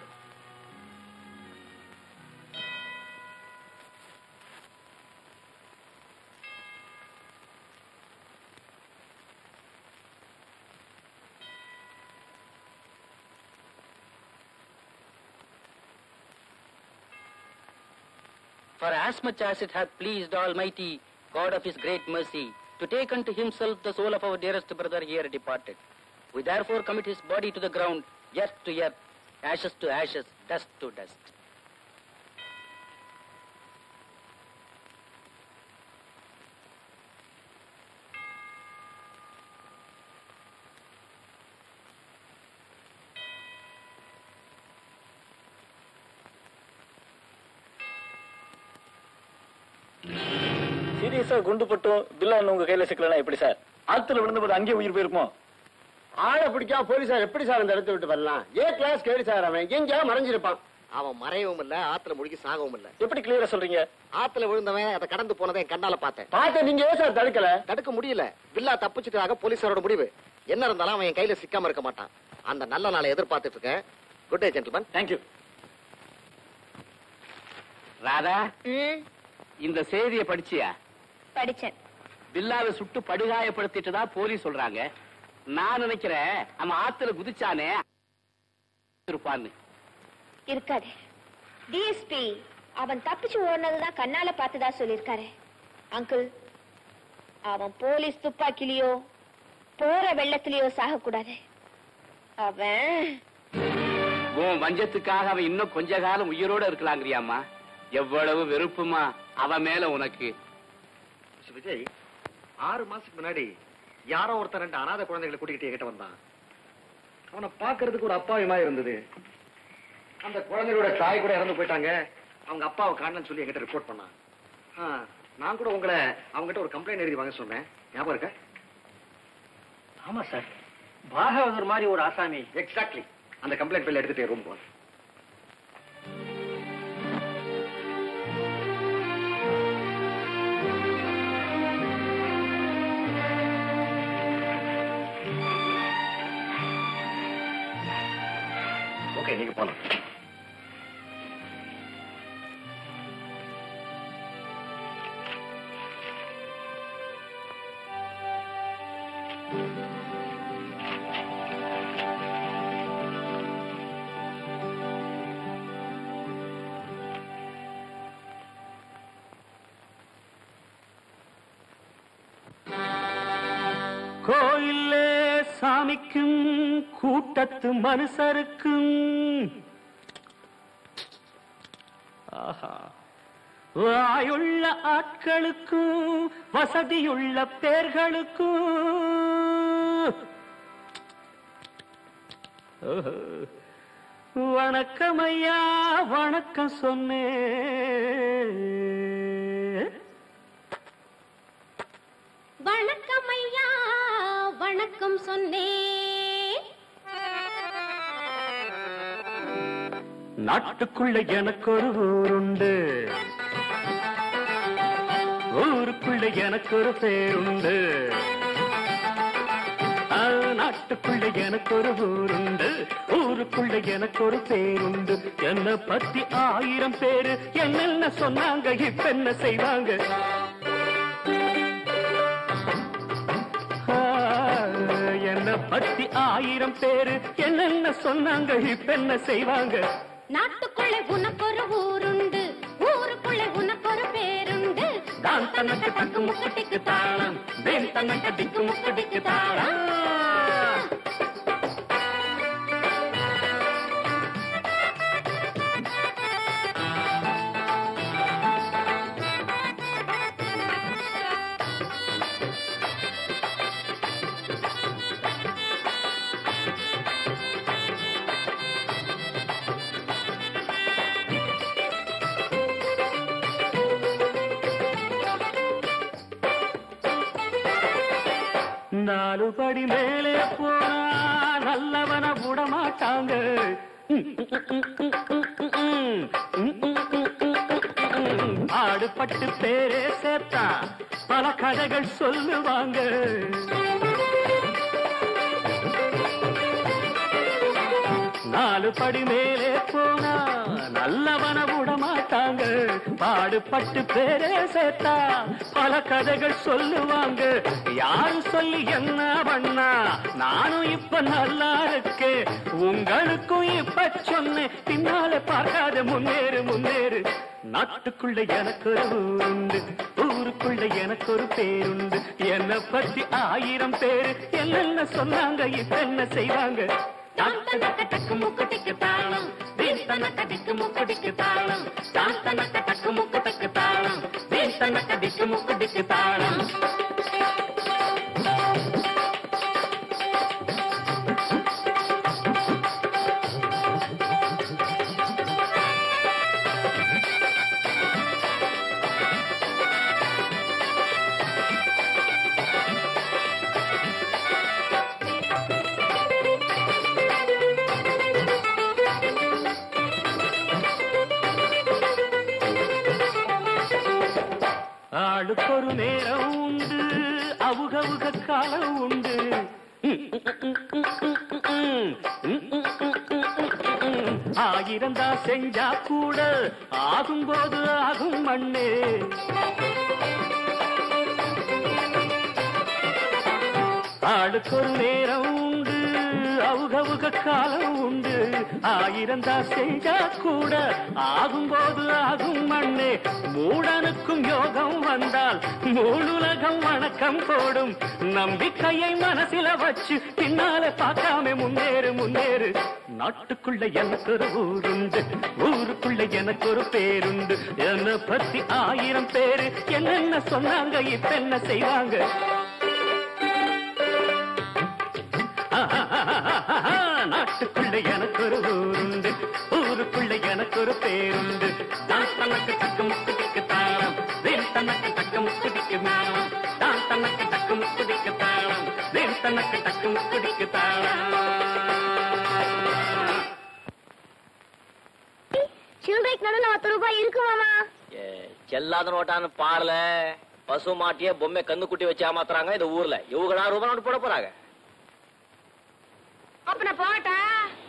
For as much as it hath pleased Almighty God of His great mercy to take unto Himself the soul of our dearest brother here departed, we therefore commit his body to the ground, earth to earth, ashes to ashes, dust to dust.
சீரியஸா குண்டு பட்டும் பில்லா உங்க கையில சிக்கலனா எப்படி sir ஆத்துல விழுந்தபோது அங்கேயே உயிர் போயிருக்குமோ
ஆளை பிடிக்காம போலீஸார் எப்படி சார் இந்த இடத்த விட்டு வரலாம் ஏ கிளாஸ் கேடு சார் அவன் எங்கேயா மறைஞ்சிருப்பான் அவன் மறையவும் இல்ல ஆத்துல முழுகி சாகவும் இல்ல
எப்படி கிளியரா சொல்றீங்க
ஆத்துல விழுந்தவன் அதை கடந்து போனதை என் கண்ணால பார்த்தேன்
பார்த்த நீங்க ஏன் சார் தடுக்கல
தடுக்க முடியல பில்லா தப்பிச்சுட்டாக போலீஸாரோட முடிவு என்ன இருந்தாலும் அவன் என் கையில சிக்காம இருக்க மாட்டான் அந்த நல்ல நாளை எதிர்பார்த்துட்டு இருக்கேன் good day gentleman
thank you
Radha
ம்
இந்த செய்தியை படிச்சியா
படிச்சேன்
பில்லாவை சுட்டு படுகாயப்படுத்திட்டு தான் போலீஸ் சொல்றாங்க நான் நினைக்கிறேன் அவன் ஆத்துல குதிச்சானே இருப்பான்னு
இருக்காது டிஎஸ்பி அவன் தப்பிச்சு ஓடுனதுதான் கண்ணால பார்த்ததா சொல்லிருக்காரு அங்கிள் அவன் போலீஸ் துப்பாக்கிலயோ போற வெள்ளத்திலயோ சாகக்கூடாது அவன்
உன் வஞ்சத்துக்காக அவன் இன்னும் கொஞ்ச காலம் உயிரோட இருக்கலாங்கிறியாம்மா எவ்வளவு வெறுப்புமா அவன் மேல உனக்கு
விஜய் ஆறு மாசத்துக்கு முன்னாடி யாரோ ஒருத்தர் ரெண்டு அனாதை குழந்தைகளை கூட்டிக்கிட்டு என்கிட்ட வந்தான் அவனை பாக்குறதுக்கு ஒரு அப்பாவிமா இருந்தது அந்த குழந்தைகளோட தாய் கூட இறந்து போயிட்டாங்க அவங்க அப்பாவை காணலன்னு சொல்லி என்கிட்ட ரிப்போர்ட் பண்ணான் ஆ, நான் கூட உங்களை அவங்ககிட்ட ஒரு கம்ப்ளைண்ட் எழுதி வாங்க சொன்னேன் ஞாபகம் இருக்கா
ஆமா சார் பாகவதர் மாதிரி ஒரு ஆசாமி
எக்ஸாக்ட்லி அந்த கம்ப்ளைண்ட் பில் எடுத்துட்டு ரூம் போனேன்
ஓகே நீங்க போலாம்
கோயிலே சாமிக்கும் கூட்டத்து மனுஷருக்கும் ஆஹா வாயுள்ள ஆட்களுக்கும் வசதியுள்ள பேர்களுக்கும் ஓஹோ. வணக்கம் ஐயா வணக்கம் சொன்னேன்
வணக்கம் ஐயா வணக்கம் சொன்னேன்
நாட்டுக்குள்ள எனக்கு ஒரு ஊருண்டு ஊருக்குள்ள எனக்கு ஒரு பேருண்டு ஆ, நாட்டுக்குள்ள எனக்கு ஒரு ஊருண்டு ஊருக்குள்ள எனக்கு ஒரு பேருண்டு என்ன பத்தி ஆயிரம் பேரு என்னென்ன சொன்னாங்க இப்ப என்ன செய்வாங்க ஆ, என்ன பத்தி ஆயிரம் பேரு என்னென்ன சொன்னாங்க இப்ப என்ன செய்வாங்க
நாட்டுக்குள்ளே உனக்கு ஒரு ஊருண்டு ஊருக்குள்ளே உனக்கு ஒரு பேருண்டு
தான் தனக்கு தக்கு முக்கட்டிக்கு தாளம் தேன் தனக்கு திக்கு முக்கட்டிக்கு தாளம் நாலு படி மேலே போனா நல்லவன விட மாட்டாங்க ஆடுபட்டு பேரே சேர்த்தா பல கதைகள் சொல்லுவாங்க நாலு படி மேலே போனா நல்லவன விட மாட்டாங்க பாடுபட்டு பேரே சேர்த்தா பல கதைகள் சொல்லுவாங்க யாரு சொல்லி என்ன பண்ணா நானும் இப்ப நல்லா இருக்கேன் உங்களுக்கும் இப்ப சொன்னேன் பின்னால பார்க்காத முன்னேறு முன்னேறு நாட்டுக்குள்ள எனக்கு ஒரு ஊருண்டு ஊருக்குள்ள எனக்கு ஒரு பேருண்டு என்னை பத்தி ஆயிரம் பேரு என்னென்ன சொன்னாங்க இப்ப என்ன செய்வாங்க தாத்தனக்க டக்கு முக்குட்டிக்கு தாளம் தீர்த்தனக்க திக்கு முக்குடிக்கு தாளம் தாத்தனக்க டக்கு முக்குட்டுக்கு தாளம் தீர்த்தனக்க திக்கு முக்குடிக்கு தாளம் ஆளுக்கு ஒரு நேரம் உண்டு அவுகவுக காலம் உண்டு ஆயிரம் தான் செஞ்சா கூட ஆகும்போது ஆகும் மண்ணே ஆளுக்கு ஒரு நேரம் உண்டு அவுகவுக காலம் உண்டு ஆயிரம் தான் செஞ்சா கூட ஆகும்போது ஆகும் மண்ணே மூடனுக்கும் யோகம் வந்தால் மூணுலகம் வணக்கம் போடும் நம்பிக்கையை மனசில வச்சு பின்னால பார்க்காம முன்னேறு முன்னேறு நாட்டுக்குள்ள எனக்கு ஒரு ஊருண்டு ஊருக்குள்ள எனக்கு ஒரு பேருண்டு என்னை பத்தி ஆயிரம் பேரு என்னென்ன சொன்னாங்க இப்ப என்ன செய்வாங்க நாட்டுக்குள்ள எனக்கு ஒரு ஊருண்டு ஊருக்குள்ள எனக்கு ஒரு பேருண்டு தான் தனக்கு தக்கு முக்குதிக்கு தாளம் வேல் தனக்கு தக்கு முக்குதிக்கு தாளம் தான் தனக்கு தக்கு முக்குதிக்கு தாளம் வேல் தனக்கு தக்கு முக்குதிக்கு தாளம்
சில்லறைக்கு நடுவில் பத்து ரூபாய் இருக்கு மாமா
ஏ, செல்லாத நோட்டான்னு பாடல பசு மாட்டிய பொம்மை கண்ணு குட்டி வச்சு ஏமாத்துறாங்க இந்த ஊர்ல இவங்களா ரூபாய் நோட்டு போட போறாங்க
அப்ப நான் போட்டா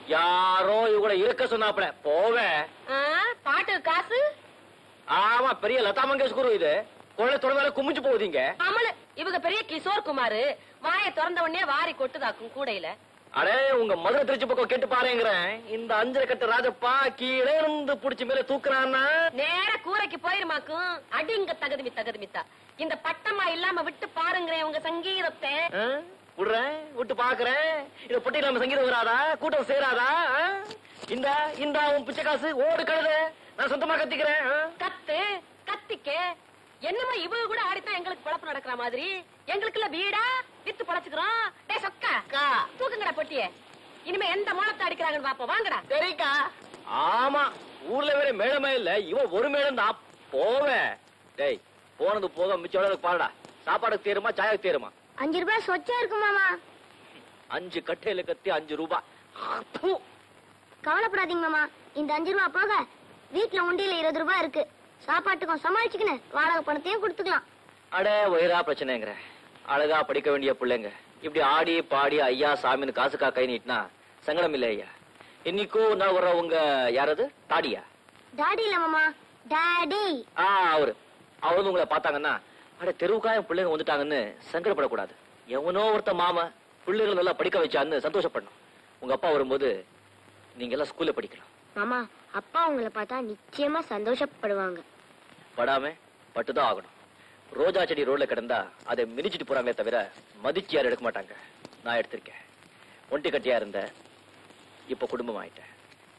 யாரோ இவங்கள இருக்க சொன்னாப்ல போவேன்
ஆ, பாட்டு காசு
ஆமா பெரிய லதா மங்கேஷ்கர் இது குழந்தை தொடர்ந்தால குமிஞ்சு போகுதீங்க
அமலு இவங்க பெரிய கிஷோர் குமார் வாயை திறந்த உடனே வாரி கொட்டுதாக்கும் கூடையில
அடே உங்க மதுரை திருச்சி பக்கம் கேட்டு பாருங்கிறேன் இந்த அஞ்சரை கட்டு ராஜப்பா கீழே இருந்து புடிச்சு மேல தூக்குறான்னா
நேர கூரைக்கு போயிருமாக்கும் அடிங்க தகுதிமி தகுதிமித்தா இந்த பட்டமா இல்லாம விட்டு பாருங்கிறேன் உங்க சங்கீதத்தை
ஆ? விடுறேன் விட்டு பாக்குறேன் இத பொட்டி நம்ம சங்கீதம் வராதா கூட்டம் சேராதா ஆ? இந்த இந்த உன் பிச்சை காசு ஓடு கழுத நான் சொந்தமா கத்திக்கிறேன் ஆ?
கத்து கத்திக்க என்னமோ இவங்க கூட ஆடித்தான் எங்களுக்கு பொழப்பு நடக்கிற மாதிரி எங்களுக்குள்ள வீடா வித்து பொழைச்சுக்கிறோம் டேய் சொக்கா தூக்குங்கடா பொட்டிய இனிமே எந்த மூலத்தை அடிக்கிறாங்கன்னு பாப்போம் வாங்கடா
சரிக்கா ஆமா ஊர்ல வேற மேடமே இல்ல இவன் ஒரு மேடம் தான் போவேன் டேய் போனது போக மிச்சம் எவ்வளவு பாருடா சாப்பாடுக்கு தேருமா சாயக்கு தேருமா
அஞ்சு ரூபாய் சொச்சா இருக்கு மாமா
அஞ்சு கட்டையில கத்தி அஞ்சு ரூபாய் அப்பு.
கவலைப்படாதீங்க மாமா இந்த அஞ்சு ரூபாய் போக வீட்டுல உண்டியில இருபது ரூபாய் இருக்கு சாப்பாட்டுக்கும் சமாளிச்சுக்கின்னு வாடகை பணத்தையும் கொடுத்துக்கலாம்
அடே வயிறா பிரச்சனைங்கிற அழகா படிக்க வேண்டிய பிள்ளைங்க இப்படி ஆடி பாடி ஐயா சாமின்னு காசுக்கா கை நீட்டினா சங்கடம் இல்லை ஐயா இன்னைக்கும் நான் வர்ற உங்க யாரது தாடியா
டாடி இல்ல மாமா டாடி
ஆ அவரு அவர் வந்து உங்களை பார்த்தாங்கன்னா அட தெருவுக்காய பிள்ளைங்க வந்துட்டாங்கன்னு சங்கடப்படக்கூடாது எவனோ ஒருத்த மாமா பிள்ளைகளை நல்லா படிக்க வச்சான்னு சந்தோஷப்படணும் உங்க அப்பா வரும்போது நீங்க எல்லாம் ஸ்கூல்ல படிக்கலாம்
மாமா அப்பா உங்களை பார்த்தா நிச்சயமா சந்தோஷப்படுவாங்க
படாம பட்டுதான் ஆகணும் ரோஜா செடி ரோட்ல கிடந்தா அதை மிதிச்சிட்டு போறாங்களே தவிர மதிச்சு யாரும் எடுக்க மாட்டாங்க நான் எடுத்திருக்கேன் ஒண்டி கட்டியா இருந்த இப்ப குடும்பம் ஆயிட்டேன்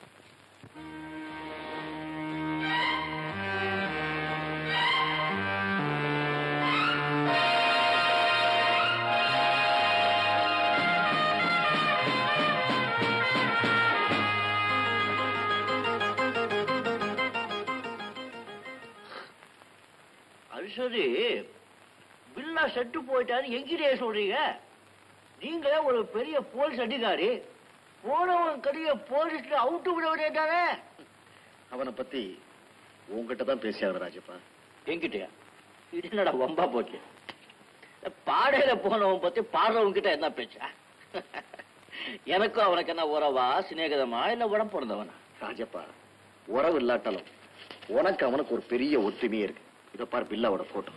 அது சரி பில்லா செட்டு போயிட்டாரு எங்கிட்டே சொல்றீங்க நீங்க ஒரு பெரிய போலீஸ் அதிகாரி போனவன் கடைய போலீஸ்ல அவுட்டு விட வேண்டியதானே
அவனை பத்தி உங்ககிட்ட தான் பேசியாங்க ராஜப்பா
என்கிட்டயா இது என்னடா வம்பா போச்சு பாடையில போனவன் பத்தி பாடுறவங்க கிட்ட என்ன பேச்சா எனக்கும் அவனுக்கு என்ன உறவா சிநேகிதமா இல்ல உடம்பு பிறந்தவனா
ராஜப்பா உறவு இல்லாட்டாலும் உனக்கு அவனுக்கு ஒரு பெரிய ஒத்துமையே இருக்கு இத பார் பில்லாவோட போட்டோ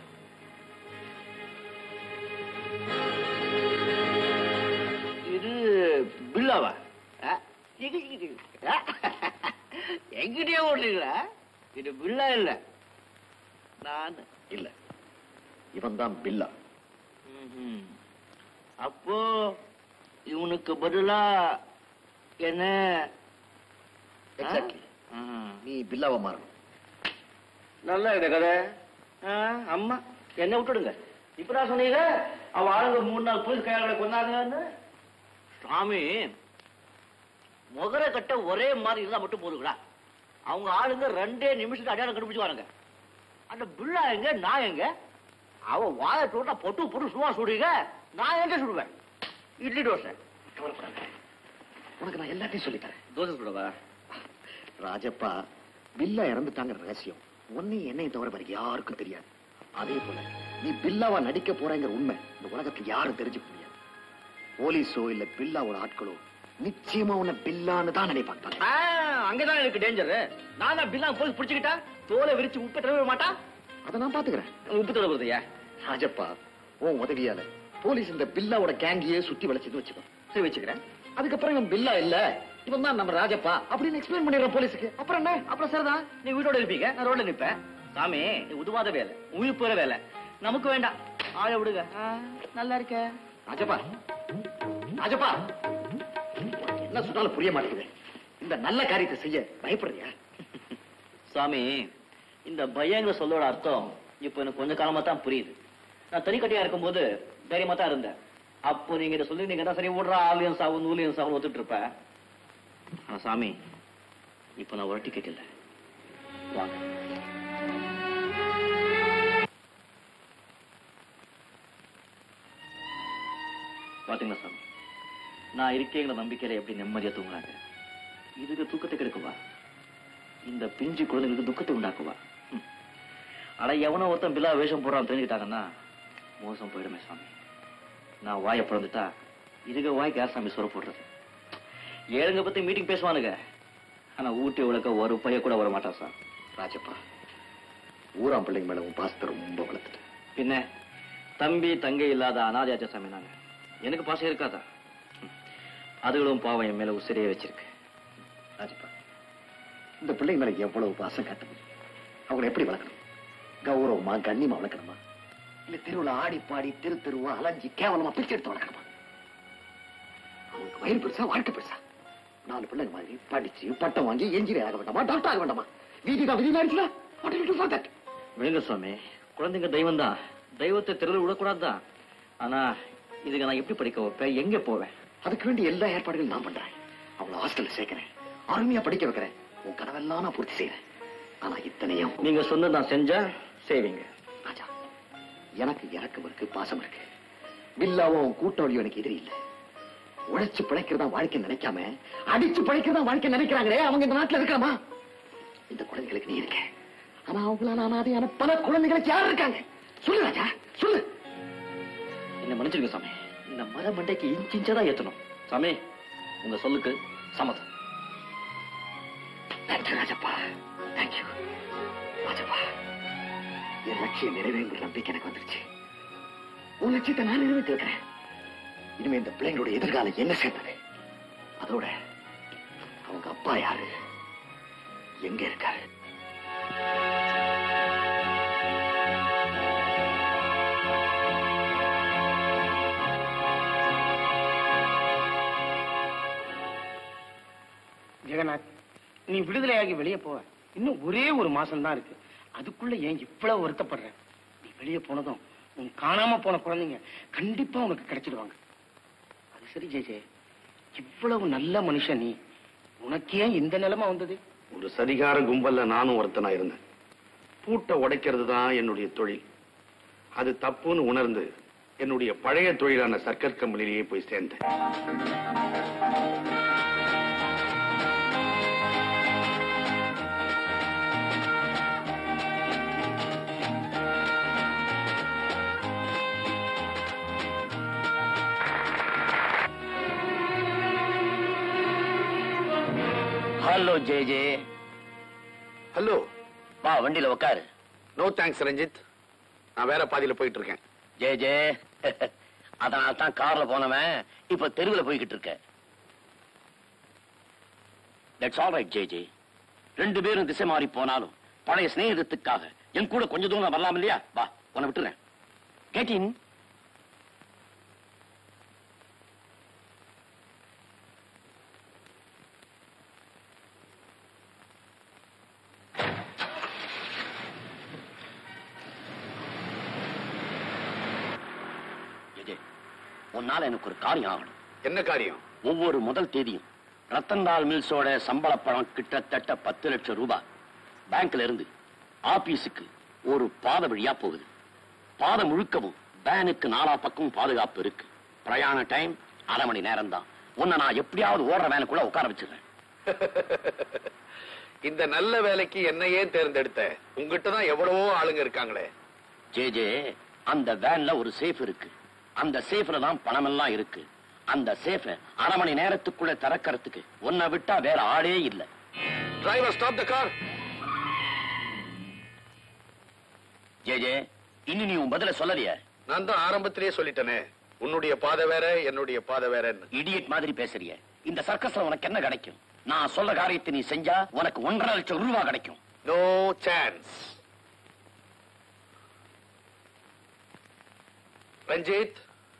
இது பில்லாவா ஆ? இது, இது. ஆ? என்கிட்டயே ஓடுறீங்களா இது பில்லா இல்ல நான்
இல்ல இவன் தான் பில்லா
ம்ஹும். அப்போ இவனுக்கு பதிலா என்ன
எக்ஸாக்ட்லி
ஆ? ஆ.
நீ பில்லாவை மாறணும்
நல்லா இந்த கதை ஆ, அம்மா என்ன விட்டுடுங்க இப்பதான் சொன்னீங்க அவ ஆளுங்க மூணு நாள் போலீஸ் கையாளர்களை கொண்டாங்கன்னு சாமி முகர கட்ட ஒரே மாதிரி இருந்தா மட்டும் போதுங்களா அவங்க ஆளுங்க ரெண்டே நிமிஷத்துக்கு அடையாளம் கண்டுபிடிச்சுவானுங்க அந்த பிள்ளா எங்க நான் எங்க அவ வாயை போட்டா பொட்டு பொட்டு சும்மா சுடுங்க நான் எங்க சுடுவேன் இட்லி தோசை
கவலைப்படாத உனக்கு நான் எல்லாத்தையும் சொல்லித்தரேன்
தோசை சுடவா
ராஜப்பா பில்லா இறந்துட்டாங்க ரகசியம் உன்னையும் என்னையும் தவிர வேற யாருக்கும் தெரியாது அதே போல நீ பில்லாவா நடிக்க போறேங்கிற உண்மை இந்த உலகத்துல யாரும் தெரிஞ்சுக்க முடியாது போலீஸோ இல்ல பில்லாவோட ஆட்களோ நிச்சயமா உன்னை பில்லான்னு தான் நினைப்பாங்க
ஆ, அங்கதான் எனக்கு டேஞ்சர் நான் தான் பில்லா போலீஸ் பிடிச்சுக்கிட்டா தோலை விரிச்சு உப்பு தடவை மாட்டா
அதை நான் பாத்துக்கிறேன்
உப்பு தடவுறதையா
ராஜப்பா உன் உதவியால போலீஸ் இந்த பில்லாவோட கேங்கியே சுத்தி வளைச்சது வச்சுக்கோ
சரி வச்சுக்கிறேன்
அதுக்கப்புறம் இவன் பில்லா இல்ல இவன் தான் நம்ம ராஜப்பா அப்படின்னு எக்ஸ்பிளைன் பண்ணிடுறோம் போலீஸுக்கு அப்புறம் என்ன
அப்புறம் சரிதான் நீ வீட்டோட இருப்பீங்க நான் ரோட்ல நிப்பேன் சாமி இது உதுவாத வேலை உயிர் போற வேலை நமக்கு வேண்டாம் ஆள விடுங்க ஆ, நல்லா இருக்க
ராஜப்பா ராஜப்பா உனக்கு என்ன சொன்னாலும் புரிய மாட்டேங்குது இந்த நல்ல காரியத்தை செய்ய பயப்படுறியா
சாமி இந்த பயங்கிற சொல்லோட அர்த்தம் இப்ப எனக்கு கொஞ்ச காலமா தான் புரியுது நான் தனிக்கட்டியா இருக்கும்போது தைரியமா தான் இருந்தேன் அப்போ நீங்க இதை சொல்லி நீங்க சரி விடுறா ஆலியன் சாவு நூலியன் சாவு ஒத்துட்டு இருப்பேன் ஆனா சாமி இப்ப நான் ஒரு டிக்கெட் இல்லை வாங்க பாத்தீங்களா சாமி நான் இருக்கேங்கிற நம்பிக்கையில எப்படி நிம்மதியா தூங்குறாங்க இதுக்கு தூக்கத்தை கெடுக்குவா இந்த பிஞ்சு குழந்தைகளுக்கு துக்கத்தை உண்டாக்குவா ம். ஆனா எவனோ ஒருத்தன் பில்லா வேஷம் போடுறான் தெரிஞ்சுக்கிட்டாங்கன்னா மோசம் போயிடுமே சாமி நான் வாயை பிறந்துட்டா இதுக்கு வாய்க்கு யார் சாமி சொர போடுறது
ஏழுங்க பத்தி மீட்டிங் பேசுவானுங்க ஆனா ஊட்டி உலக ஒரு பைய கூட வர மாட்டான் சார்
ராஜப்பா ஊராம் பிள்ளைங்க மேல உன் பாசத்தை ரொம்ப வளர்த்துட்டேன்
பின்ன தம்பி தங்கை இல்லாத அனாதையாச்ச சாமி நாங்க எனக்கு பாசம் இருக்காதா ம். அதுகளும் பாவம் என் மேல உசிரியே வச்சிருக்கு
ராஜப்பா இந்த பிள்ளைங்க மேல எவ்வளவு பாசம் காட்ட முடியும் அவங்களை எப்படி வளர்க்கணும் கௌரவமா கண்ணியமா வளர்க்கணுமா இல்ல தெருவுல ஆடி பாடி தெரு தெருவா அலைஞ்சி கேவலமா பிச்சை எடுத்து வளர்க்கணுமா அவங்களுக்கு வயிறு பெருசா வாழ்க்கை பெருசா நாலு பிள்ளைங்க மாதிரி படிச்சு பட்டம் வாங்கி என்ஜினியர் ஆக வேண்டாமா டாக்டர் ஆக வேண்டாமா வீதிக்கா விதி ஆயிடுச்சுல what will you do for that?
விழுங்க சுவாமி குழந்தைங்க தெய்வம் தான் தெய்வத்தை தெருவில் விடக்கூடாதுதான் ஆனா இதுக்கு நான் எப்படி படிக்க வைப்பேன் எங்க போவேன்
அதுக்கு வேண்டிய எல்லா ஏற்பாடுகளும் நான் பண்றேன் அவளை ஹாஸ்டல்ல சேர்க்கிறேன் அருமையா படிக்க வைக்கிறேன் உன் கனவெல்லாம் நான் பூர்த்தி செய்யறேன் ஆனா இத்தனையும்
நீங்க சொன்னது நான் செஞ்சா செய்வீங்க
ராஜா எனக்கு இறக்கம் இருக்கு பாசம் இருக்கு பில்லாவும் கூட்டாளியும் எனக்கு எதிரி இல்ல உழைச்சு பிழைக்கிறதா வாழ்க்கை நினைக்காம அடிச்சு பிழைக்கிறதா வாழ்க்கை நினைக்கிறாங்களே அவங்க இந்த நாட்டுல இருக்கலாமா இந்த குழந்தைகளுக்கு நீ இருக்க ஆனா அவங்களால அனாதையான பல குழந்தைகளுக்கு யார் இருக்காங்க சொல்லு ராஜா சொல்லு
என்ன மன்னிச்சிருங்க சாமி இந்த மர மண்டைக்கு இன்ச் இன்ச்சா தான் ஏத்தணும் சாமி உங்க சொல்லுக்கு சம்மதம்
நன்றி ராஜப்பா தேங்க்யூ ராஜப்பா என் லட்சியம் நிறைவேறுங்கிற நம்பிக்கை எனக்கு வந்துருச்சு உன் லட்சியத்தை நான் நிறைவேற்றி வைக்கிறேன் இனிமே இந்த பிள்ளைங்களோட எதிர்காலம் என்ன சேர்ந்தது அதோட அவங்க அப்பா யாரு எங்க இருக்காரு
ஜெகநாத் நீ விடுதலையாகி வெளியே போவ இன்னும் ஒரே ஒரு மாசம் தான் இருக்கு அதுக்குள்ள ஏன் இவ்வளவு வருத்தப்படுற நீ வெளியே போனதும் உன் காணாம போன குழந்தைங்க கண்டிப்பா உனக்கு கிடைச்சிடுவாங்க அது சரி ஜெய் ஜெய் இவ்வளவு நல்ல மனுஷன் நீ உனக்கு ஏன் இந்த நிலைமை வந்தது
ஒரு சதிகார கும்பல்ல நானும் ஒருத்தனா இருந்தேன் பூட்டை உடைக்கிறது தான் என்னுடைய தொழில் அது தப்புன்னு உணர்ந்து என்னுடைய பழைய தொழிலான சர்க்கஸ் கம்பெனிலேயே போய் சேர்ந்தேன்
ஹலோ ஜே ஜே
ஹலோ
வா வண்டியில உட்காரு
நோ தேங்க்ஸ் ரஞ்சித் நான் வேற பாதியில போயிட்டு இருக்கேன்
ஜே ஜே அதனால தான் கார்ல போனவன் இப்ப தெருவுல போய்கிட்டு இருக்க that's all right J J ரெண்டு பேரும் திசை மாறி போனாலும் பழைய சிநேகிதத்துக்காக என் கூட கொஞ்ச தூரம் வரலாம் இல்லையா வா உன்னை விட்டுறேன் கேட்டின் ஜே உன்னால எனக்கு ஒரு காரியம் ஆகணும்
என்ன காரியம்
ஒவ்வொரு முதல் தேதியும் ரத்தன்லால் மில்ஸோட சம்பள பணம் கிட்டத்தட்ட பத்து லட்சம் ரூபாய் பேங்க்ல இருந்து ஆபீஸுக்கு ஒரு பாதை வழியா போகுது பாதை முழுக்கவும் வேனுக்கு நாலா பக்கமும் பாதுகாப்பு இருக்கு பிரயாண டைம் அரை மணி நேரம் தான் உன்னை நான் எப்படியாவது ஓடுற வேனுக்குள்ள உட்கார வச்சிடுறேன்
இந்த நல்ல வேலைக்கு என்னையே தேர்ந்தெடுத்த உங்ககிட்ட தான் எவ்வளவோ ஆளுங்க இருக்காங்களே
ஜே ஜே அந்த வேன்ல ஒரு சேஃப் இருக்கு அந்த சேஃப்ல தான் பணம் எல்லாம் இருக்கு அந்த சேஃப அரை மணி நேரத்துக்குள்ள திறக்கறதுக்கு உன்னை விட்டா வேற ஆளே இல்ல
driver stop the car
J J இன்னும் நீ உன் பதில சொல்லலையே
நான் தான் ஆரம்பத்திலேயே சொல்லிட்டேனே உன்னுடைய பாதை வேற என்னுடைய பாதை வேறன்னு
இடியட் மாதிரி பேசுறிய இந்த சர்க்கஸ்ல உனக்கு என்ன கிடைக்கும் நான் சொல்ற காரியத்தை நீ செஞ்சா உனக்கு ஒன்றரை லட்சம் ரூபாய் கிடைக்கும்
நோ சான்ஸ் ரஞ்சித்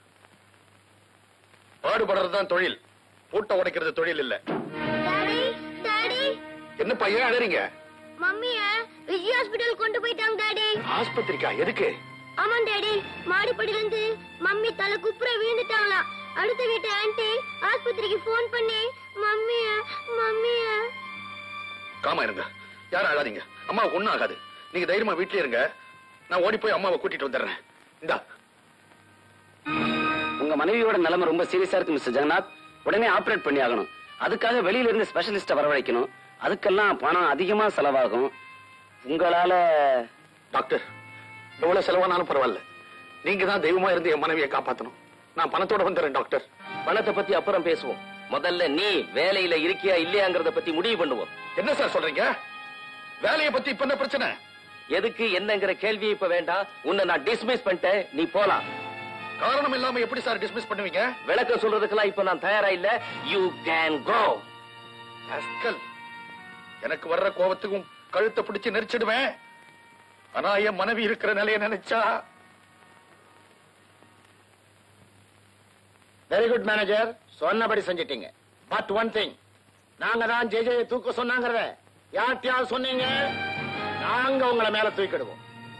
பாடுபடுறது தான் தொழில் பூட்டை உடைக்கிறது தொழில் இல்ல
டாடி டாடி
என்ன பையன் அழறீங்க
மம்மிய விஜய் ஹாஸ்பிடல் கொண்டு போயிட்டாங்க டாடி
ஆஸ்பத்திரிக்கா எதுக்கு
ஆமா டாடி மாடிப்படியில இருந்து மம்மி தலை குப்புற விழுந்துட்டாங்களாம் அடுத்த வீட்டு ஆன்ட்டி ஆஸ்பத்திரிக்கு ஃபோன் பண்ணி மம்மிய மம்மிய
காமா இருங்க யாரும் அழாதீங்க அம்மாவுக்கு ஒண்ணும் ஆகாது நீங்க தைரியமா வீட்லயே இருங்க நான் ஓடி போய் அம்மாவை கூட்டிட்டு வந்துடுறேன் இந்தா
உங்க மனைவியோட நிலைமை ரொம்ப சீரியஸா இருக்கு மிஸ்டர் ஜெகநாத் உடனே ஆபரேட் பண்ணி ஆகணும் அதுக்காக வெளியில இருந்து ஸ்பெஷலிஸ்ட வரவழைக்கணும் அதுக்கெல்லாம் பணம் அதிகமா செலவாகும் உங்களால
டாக்டர் எவ்வளவு செலவானாலும் பரவாயில்ல நீங்க தான் தெய்வமா இருந்து என் மனைவியை காப்பாத்தணும் நான் பணத்தோட வந்துடுறேன் டாக்டர்
பணத்தை பத்தி அப்புறம் பேசுவோம் முதல்ல நீ வேலையில இருக்கியா இல்லையாங்கிறத பத்தி முடிவு பண்ணுவோம்
என்ன சார் சொல்றீங்க வேலையை பத்தி இப்ப என்ன பிரச்சனை
எதுக்கு என்னங்கிற கேள்வி இப்ப வேண்டாம் உன்னை நான் டிஸ்மிஸ் பண்ணிட்டேன் நீ போலாம்
காரணம் இல்லாம எப்படி சார் டிஸ்மிஸ் பண்ணுவீங்க
விளக்கம் சொல்றதுக்கெல்லாம் இப்ப நான் தயாரா இல்ல யூ கேன் கோ
அஸ்கல் எனக்கு வர்ற கோபத்துக்கும் கழுத்தை பிடிச்சு நெரிச்சிடுவேன் ஆனா என் மனைவி இருக்கிற நிலைய நினைச்சா
வெரி குட் மேனேஜர் சொன்னபடி செஞ்சிட்டீங்க பட் ஒன் திங் நாங்க தான் ஜெஜே தூக்க சொன்னாங்கிறத யார்கிட்டயாவது சொன்னீங்க நாங்க உங்களை மேல தூக்கிடுவோம்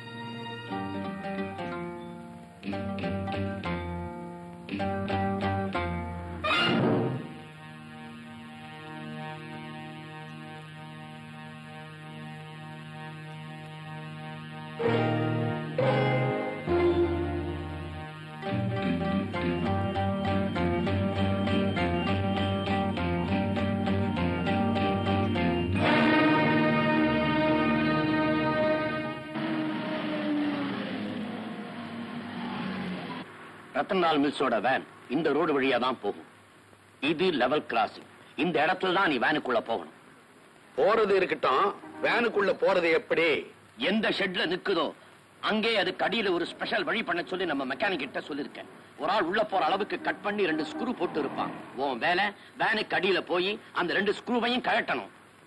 ரத்தன்லால் மில்ஸோட வேன் இந்த ரோடு வழியா தான் போகும் இது லெவல் கிராசிங் இந்த இடத்துல தான் நீ வேனுக்குள்ள போகணும்
போறது இருக்கட்டும் வேனுக்குள்ள போறது எப்படி
எந்த ஷெட்ல நிக்குதோ அங்கே அதுக்கு அடியில ஒரு ஸ்பெஷல் வழி பண்ண சொல்லி நம்ம மெக்கானிக் கிட்ட சொல்லிருக்கேன் ஒரு ஆள் உள்ள போற அளவுக்கு கட் பண்ணி ரெண்டு ஸ்க்ரூ போட்டு இருப்பான் உன் வேலை வேனுக்கு அடியில போய் அந்த ரெண்டு ஸ்க்ரூவையும் கழட்டணும்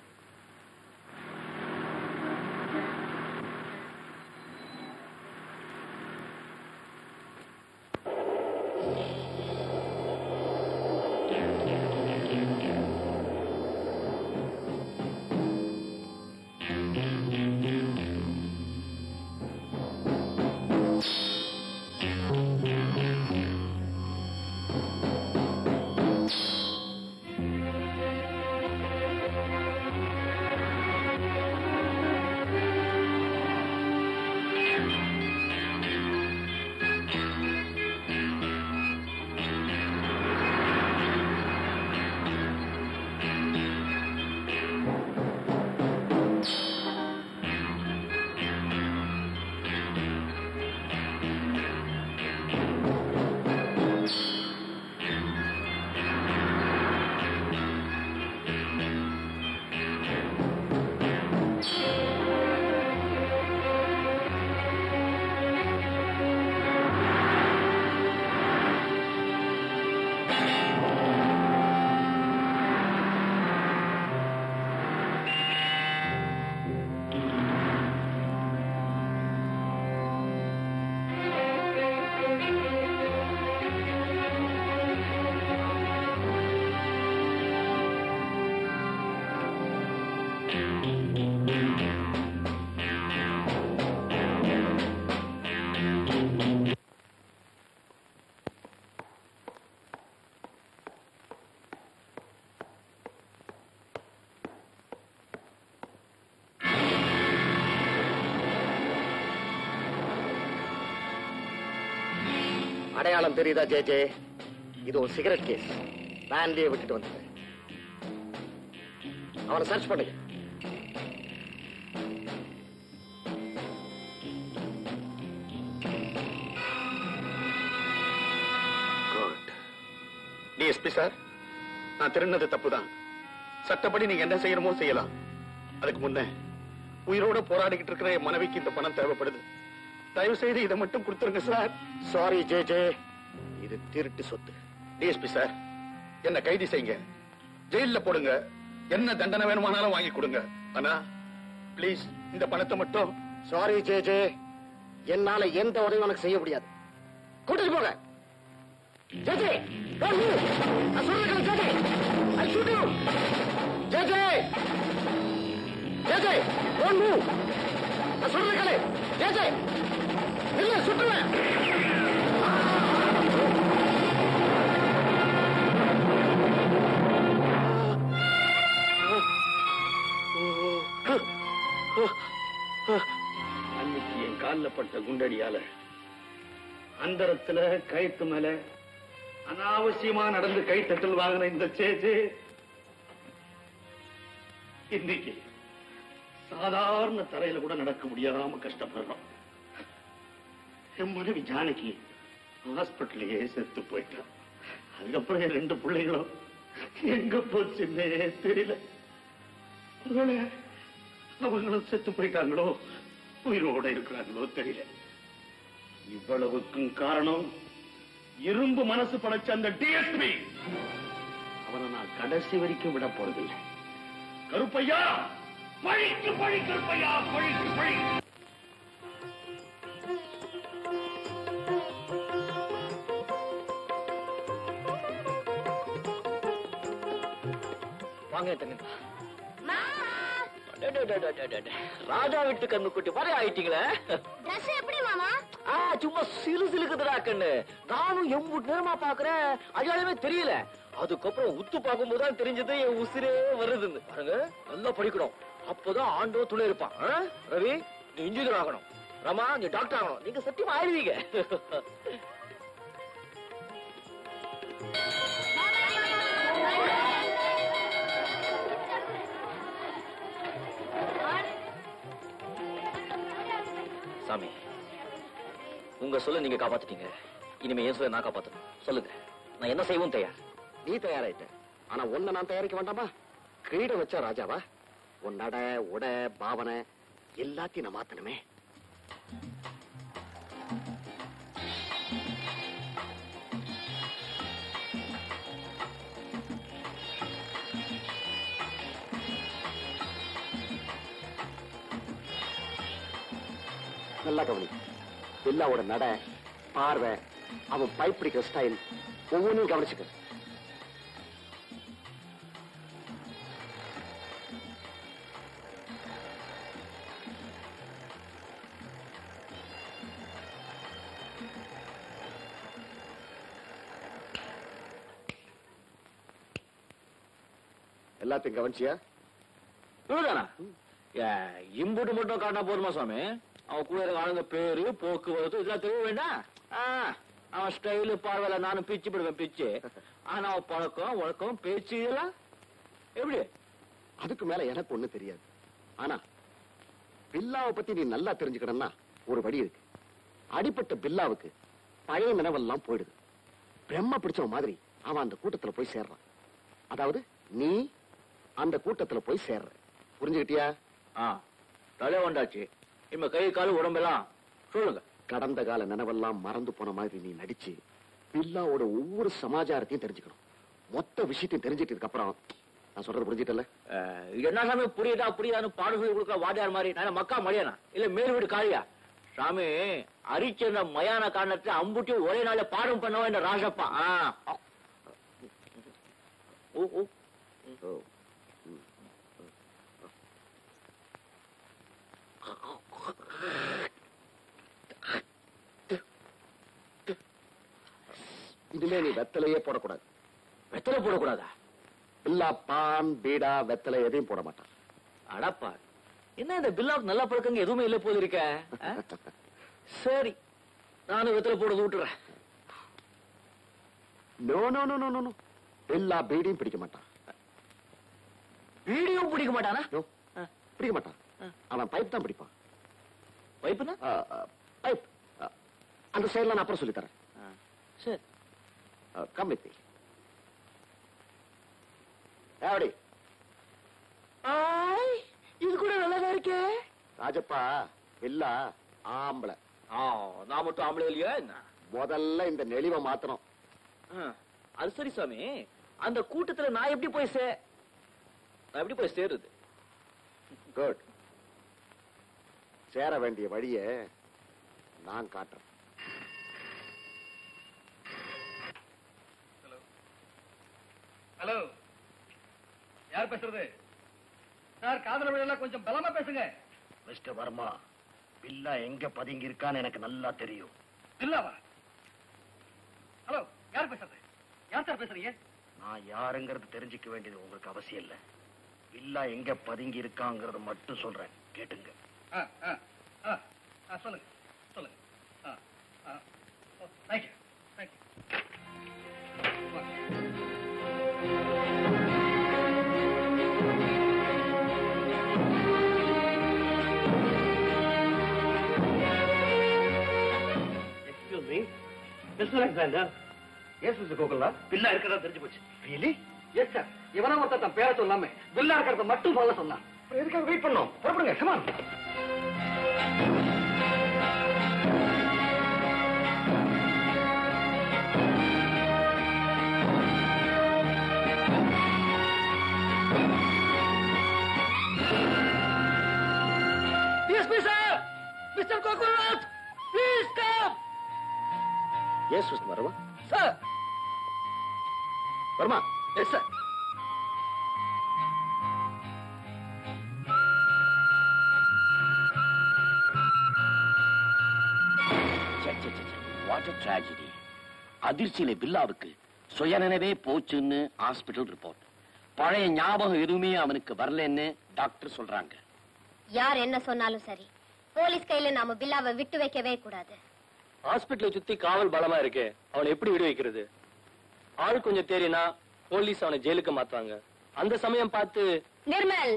அடையாளம் தெரியுதா ஜே ஜே இது ஒரு சிகரெட் கேஸ் வேன்லயே விட்டுட்டு வந்துட்டேன் அவனை சர்ச் பண்ணுங்க
குட் டிஎஸ்பி சார் நான் திருநது தப்புதான் சட்டப்படி நீங்க என்ன செய்யணுமோ செய்யலாம் அதுக்கு முன்ன உயிரோட போராடிக்கிட்டு இருக்கிற என் மனைவிக்கு இந்த பணம் தேவைப்படுது தயவு செய்து இதை மட்டும் கொடுத்துருங்க சார்
சாரி ஜே ஜே இது திருட்டு சொத்து
டிஎஸ்பி சார் என்ன கைது செய்யுங்க ஜெயில்ல போடுங்க என்ன தண்டனை வேணுமானாலும் வாங்கி கொடுங்க ஆனா ப்ளீஸ் இந்த பணத்தை மட்டும்
சாரி ஜே ஜே என்னால எந்த உதவியும் உனக்கு செய்ய முடியாது கூட்டிட்டு போங்க ஜே ஜே don't move. நான் சொல்றேன் J J I'll shoot you. J J J J don't move. நான் சொல்றேன் கேளு ஜே ஜே இல்ல சுட்டுவேன்
அன்னைக்கு என் கால்ல பட்ட குண்டடியால அந்தரத்துல கயித்து மேல அனாவசியமா நடந்து கை தட்டல் வாங்கின இந்த சேச்சு இன்னைக்கு சாதாரண தரையில கூட நடக்க முடியாம கஷ்டப்படுறோம் என் மனைவி ஜானகி ஹாஸ்பிட்டலையே செத்து போயிட்டான் அதுக்கப்புறம் என் ரெண்டு பிள்ளைகளும் எங்க போச்சுன்னே தெரியல ஒருவேளை அவங்களும் செத்து போயிட்டாங்களோ உயிரோட இருக்கிறாங்களோ தெரியல இவ்வளவுக்கும் காரணம் இரும்பு மனசு படைச்ச அந்த டிஎஸ்பி அவனை நான் கடைசி வரைக்கும் விட போறதில்லை கருப்பையா பழிக்கு பழி கருப்பையா பழிக்கு பழி
வாங்க தங்கப்பா ராஜா வீட்டு கண்ணு குட்டி மாதிரி ஆயிட்டீங்களே
ட்ரெஸ் எப்படி மாமா
ஆ சும்மா சிலு சிலுக்குதுடா கண்ணு நானும் எம்புட்டு நேரமா பாக்குறேன் அஜாலுமே தெரியல அதுக்கப்புறம் உத்து பார்க்கும்போது தான் தெரிஞ்சது என் உசிரே வருதுன்னு பாருங்க நல்லா படிக்கணும் அப்போதான் ஆண்டோ துணை இருப்பான் ஆ? ரவி நீ இன்ஜினியர் ஆகணும் ரமா நீ டாக்டர் ஆகணும் நீங்க சத்தியமா ஆயிடுவீங்க சாமி உங்க சொல்ல நீங்க காப்பாத்திட்டீங்க இனிமே ஏன் சொல்ல நான் காப்பாத்தணும் சொல்லுங்க நான் என்ன செய்வோம் தயார்
நீ தயாராயிட்ட ஆனா உன்னை நான் தயாரிக்க வேண்டாமா கிரீடம் வச்ச ராஜாவா உன் நட உட பாவனை எல்லாத்தையும் நான் மாத்தணுமே நல்லா கவனி பில்லாவோட நட பார்வை அவன் பைப் பிடிக்கிற ஸ்டைல் ஒவ்வொன்றையும் கவனிச்சுக்க எல்லாத்தையும் கவனிச்சியா
இவ்வளவுதானா ஏன், இம்புட்டு மட்டும் காட்டினா போதுமா சுவாமி அவன் கூட இருக்க ஆளுங்க பேரு போக்குவரத்து இதெல்லாம் தெரிய வேண்டாம் ஆ, அவன் ஸ்டைலு பார்வையில நானும் பிச்சு போடுவேன் பிச்சு ஆனா அவன் பழக்கம் வழக்கம் பேச்சு இதெல்லாம் எப்படி
அதுக்கு மேல எனக்கு ஒண்ணு தெரியாது ஆனா பில்லாவை பத்தி நீ நல்லா தெரிஞ்சுக்கணும்னா ஒரு வழி இருக்கு அடிப்பட்ட பில்லாவுக்கு பழைய நினைவெல்லாம் போயிடுது பிரம்ம பிடிச்சவன் மாதிரி அவன் அந்த கூட்டத்துல போய் சேர்றான் அதாவது நீ அந்த கூட்டத்துல போய் சேர்ற புரிஞ்சுக்கிட்டியா
ஆ தலை வந்தாச்சு இம்ம கை கால் உடம்பெல்லாம் சொல்லுங்க
கடந்த கால நினைவெல்லாம் மறந்து போன மாதிரி நீ நடிச்சு பில்லாவோட ஒவ்வொரு சமாச்சாரத்தையும் தெரிஞ்சுக்கணும் மொத்த விஷயத்தையும் தெரிஞ்சிட்டதுக்கு அப்புறம் நான் சொல்றது புரிஞ்சிட்டல
அஹ், இது என்ன சாமி புரியுதா புரியுதான்னு பாடு சொல்லி கொடுக்க வாத்தியார் மாதிரி நான் மக்கா மடியானா இல்ல மேல் வீடு காளியா சாமி அரிச்சந்த மயான காரணத்தை அம்புட்டியும் ஒரே நாள்ல பாடம் பண்ணவன் இந்த ராஜப்பா ஆ. ஓ ஓ
இனிமே நீ வெத்தலையே போடக்கூடாது
வெத்தலை போடக்கூடாதா
பில்லா பான் பீடா வெத்தலை எதையும் போட மாட்டான்
அடப்பா என்ன இந்த பில்லாவுக்கு நல்ல பழக்கங்க எதுவுமே இல்ல போது இருக்க ஆ? சரி நானும் வெத்தலை போடுறது விட்டுறேன்
no no no no no Billa பீடியும் பிடிக்க மாட்டான்
வீடியோ பிடிக்க மாட்டானா
நோ, பிடிக்க மாட்டான் அவன் பைப் தான் பிடிப்பான்
வைப்புனா
பைப் அந்த சைடுல நான் அப்புறம் சொல்லித் தரேன்
சரி
கம் வித் எப்படி
ஆய், இது கூட நல்லாதான் இருக்கே
ராஜப்பா பில்லா ஆம்பளை
ஆ, நான் மட்டும் ஆம்பளை இல்லையா என்ன
முதல்ல இந்த நெளிவை மாத்தணும்
ஆ, அது சரி சாமி அந்த கூட்டத்துல நான் எப்படி போய் சே நான் எப்படி போய் சேருது
குட் சேர வேண்டிய வழிய நான் காட்டுறேன்
ஹலோ யார் பேசுறது சார் காதல எல்லாம் கொஞ்சம் பலமா பேசுங்க
மிஸ்டர் வர்மா பில்லா எங்க பதுங்கி இருக்கான்னு எனக்கு நல்லா தெரியும்
இல்லாவா ஹலோ யார் பேசுறது யார் சார் பேசுறீங்க
நான் யாருங்கிறது தெரிஞ்சுக்க வேண்டியது உங்களுக்கு அவசியம் இல்ல பில்லா எங்க பதுங்கி இருக்காங்கிறத மட்டும் சொல்றேன் கேட்டுங்க
ஆ, ஆ, ஆ, ஆ, சொல்லுங்க சொல்லுங்க ஆ, ஆ. ஓ, thank you, thank you. வாங்க.
Excuse me mister Alexander yes mister Gokula Billa இருக்கிறதா தெரிஞ்சு போச்சு ரியலி
எஸ் சார் இவன ஒருத்தன் தன் பேரை சொல்லாம வில்லா இருக்கிறத மட்டும் சொல்ல சொன்னான் அப்புறம் எதுக்காக வெயிட் பண்ணோம் புறப்படுங்க come on
DSP sir! Mr. Coconut! Please come!
Yes mister Varma
Sir!
Varma
Yes, sir.
What tragedy அதிர்ச்சியில பில்லாவுக்கு சுயநினைவே போச்சுன்னு ஹாஸ்பிடல் ரிப்போர்ட் பழைய ஞாபகம் எதுவுமே அவனுக்கு வரலன்னு டாக்டர் சொல்றாங்க
யார் என்ன சொன்னாலும் சரி போலீஸ் கையில நாம பில்லாவை விட்டு வைக்கவே கூடாது
ஹாஸ்பிட்டலை சுத்தி காவல் பலமா இருக்கு அவனை எப்படி விடு வைக்கிறது ஆள் கொஞ்சம் தேறினா போலீஸ் அவனை ஜெயிலுக்கு மாத்துவாங்க அந்த சமயம் பார்த்து
நிர்மல்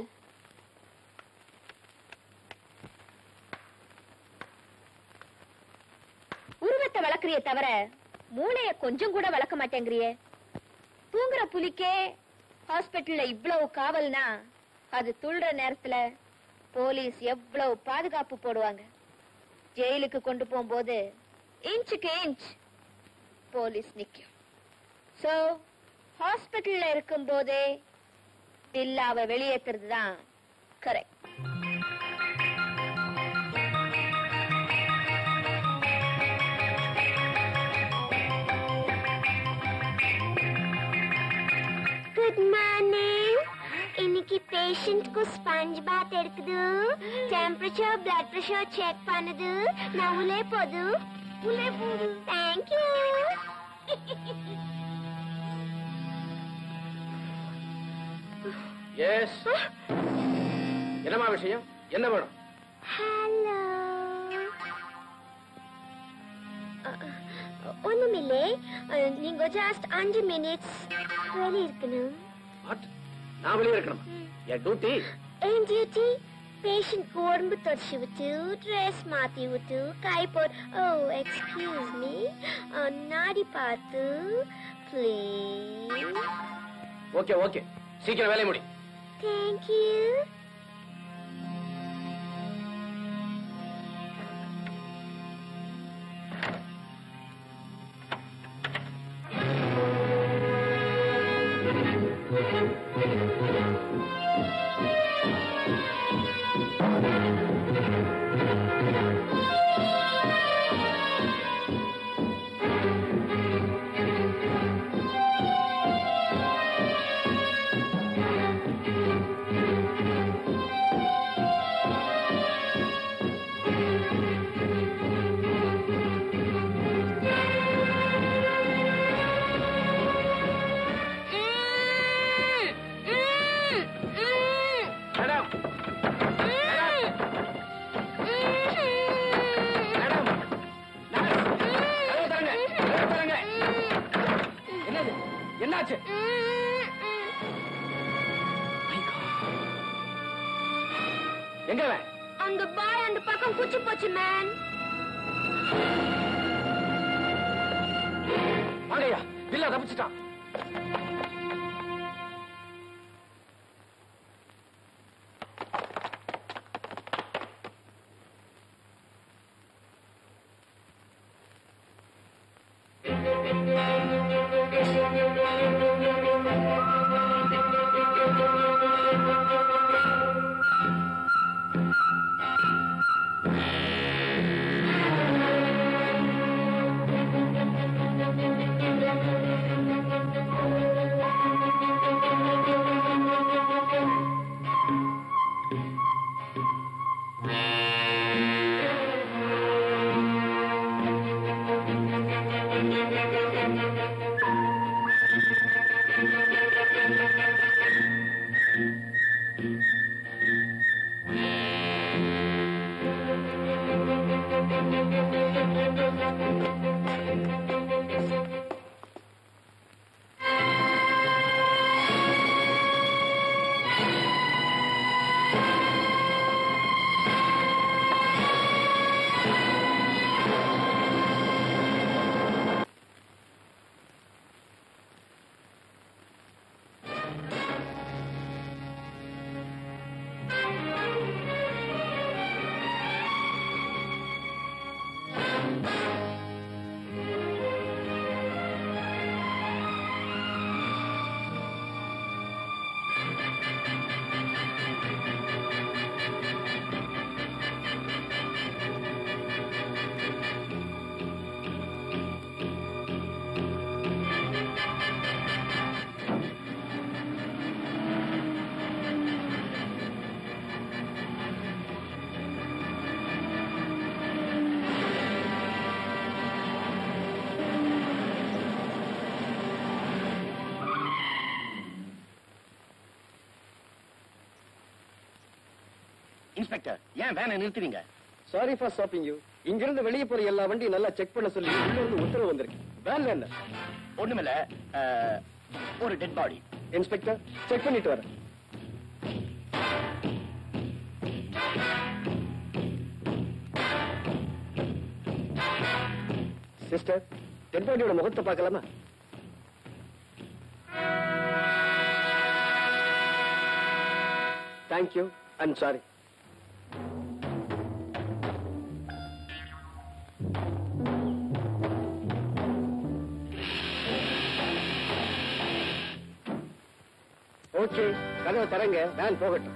உருவத்தை வளர்க்கறியே தவிர மூளைய கொஞ்சம் கூட வளர்க்க மாட்டேங்கிறியே தூங்குற புலிக்கே ஹாஸ்பிட்டல்ல இவ்வளவு காவல்னா அது துள்ளுற நேரத்துல போலீஸ் எவ்வளவு பாதுகாப்பு போடுவாங்க ஜெயிலுக்கு கொண்டு போகும்போது இன்ச்சுக்கு இன்ச் போலீஸ் நிக்கும் சோ ஹாஸ்பிட்டல்ல இருக்கும் போதே பில்லாவை வெளியேத்துறது தான் கரெக்ட்
குட் மார்னிங் இன்னைக்கு பேஷண்ட்க்கு ஸ்பஞ்ச் பாத் எடுக்குது டெம்பரேச்சர் பிளட் பிரஷர் செக் பண்ணுது நான் உள்ளே போது உள்ளே போது தேங்க் யூ
எஸ் என்னமா விஷயம் என்ன வேணும்
ஹலோ ஒண்ணுமில்லை அஹ், நீங்க ஜஸ்ட் அஞ்சு மினிட்ஸ் வெளியே இருக்கணும்
வாட் நான் வெளியே இருக்கணும் என் டியூட்டி
ஏன் டியூட்டி பேஷண்ட் உடம்பு தொடச்சி விட்டு ட்ரெஸ் மாத்தி விட்டு கை போட் ஓ எக்ஸ்கியூஸ் மீ நாடி பார்த்து ப்ளீஸ்
ஓகே ஓகே சீக்கிரம் வேலையை முடி
தேங்க்யூ
மேடம் என்னது என்னாச்சு எங்க அவன்?
அந்த பாய் அந்த பக்கம் குச்சி போச்சு மேன்
வாங்கய்யா இல்ல தப்பிச்சிட்டான்
இன்ஸ்பெக்டர் ஏன் வேனை நிறுத்துறீங்க
சாரி ஃபார் ஸ்டாப்பிங் யூ இங்கிருந்து வெளியே போற எல்லா வண்டியும் நல்லா செக் பண்ண சொல்லி உள்ள இருந்து உத்தரவு வந்திருக்கு வேன்ல என்ன
ஒண்ணுமில்ல அஹ், ஒரு டெட் பாடி
இன்ஸ்பெக்டர் செக் பண்ணிட்டு வரேன் சிஸ்டர் டெட் பாடியோட முகத்தை பார்க்கலாமா தேங்க்யூ ஐம் சாரி ஓகே கதவை தரங்க வேன் போகட்டும்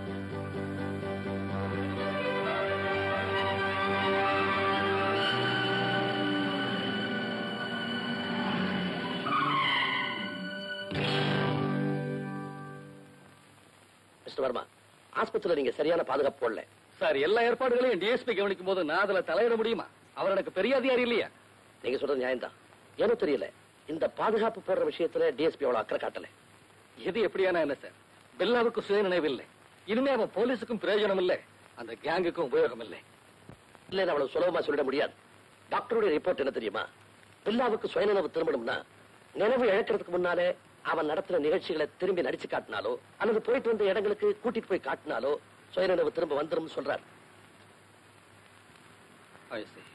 மிஸ்டர் வர்மா ஆஸ்பத்திரியில நீங்க சரியான பாதுகாப்பு போடல
சார் எல்லா ஏற்பாடுகளையும் டிஎஸ்பி கவனிக்கும் போது நான் அதுல தலையிட முடியுமா அவர் எனக்கு பெரிய அதிகாரி இல்லையா
நீங்க சொல்றது நியாயம்தான் ஏனோ தெரியல இந்த பாதுகாப்பு போடுற விஷயத்துல டிஎஸ்பி அவ்வளவு அக்கறை காட்டல
எது எப்படியானா என்ன சார் பில்லாவுக்கு சுய நினைவில்லை இனிமே அவன் போலீஸுக்கும் பிரயோஜனம் இல்லை அந்த கேங்குக்கும் உபயோகம் இல்லை
இல்ல அவ்வளவு சுலபமா சொல்லிட முடியாது டாக்டருடைய ரிப்போர்ட் என்ன தெரியுமா பில்லாவுக்கு சுயநினைவு திரும்பணும்னா நினைவு இழக்கிறதுக்கு முன்னாலே அவன் நடத்துற நிகழ்ச்சிகளை திரும்பி நடிச்சு காட்டினாலோ அல்லது போயிட்டு வந்த இடங்களுக்கு கூட்டிட்டு போய் காட்டினாலோ சுயநினைவு திரும்ப வந்துரும் சொல்றாரு
I see.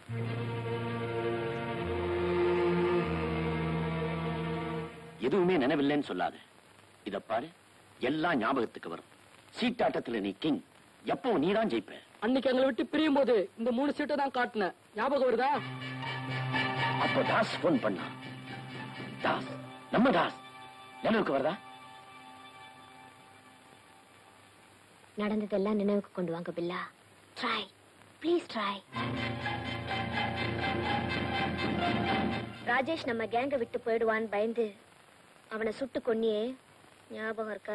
எதுவுமே நினைவில்லைன்னு சொல்லாது இத பாரு எல்லாம் ஞாபகத்துக்கு வரும் சீட்டாட்டத்துல நீ கிங் எப்போ நீதான் ஜெயிப்ப
அன்னைக்கு எங்களை விட்டு பிரியும் போது இந்த மூணு சீட்டை தான் காட்டினேன் ஞாபகம் வருதா
அப்போ தாஸ் போன் பண்ணா தாஸ் நம்ம தாஸ் நினைவுக்கு வருதா
நடந்ததெல்லாம் நினைவுக்கு கொண்டு வாங்க Billa try please try Rajesh நம்ம கேங்க விட்டு போயிடுவான்னு பயந்து அவனை சுட்டு கொன்னியே ஞாபகம் இருக்கா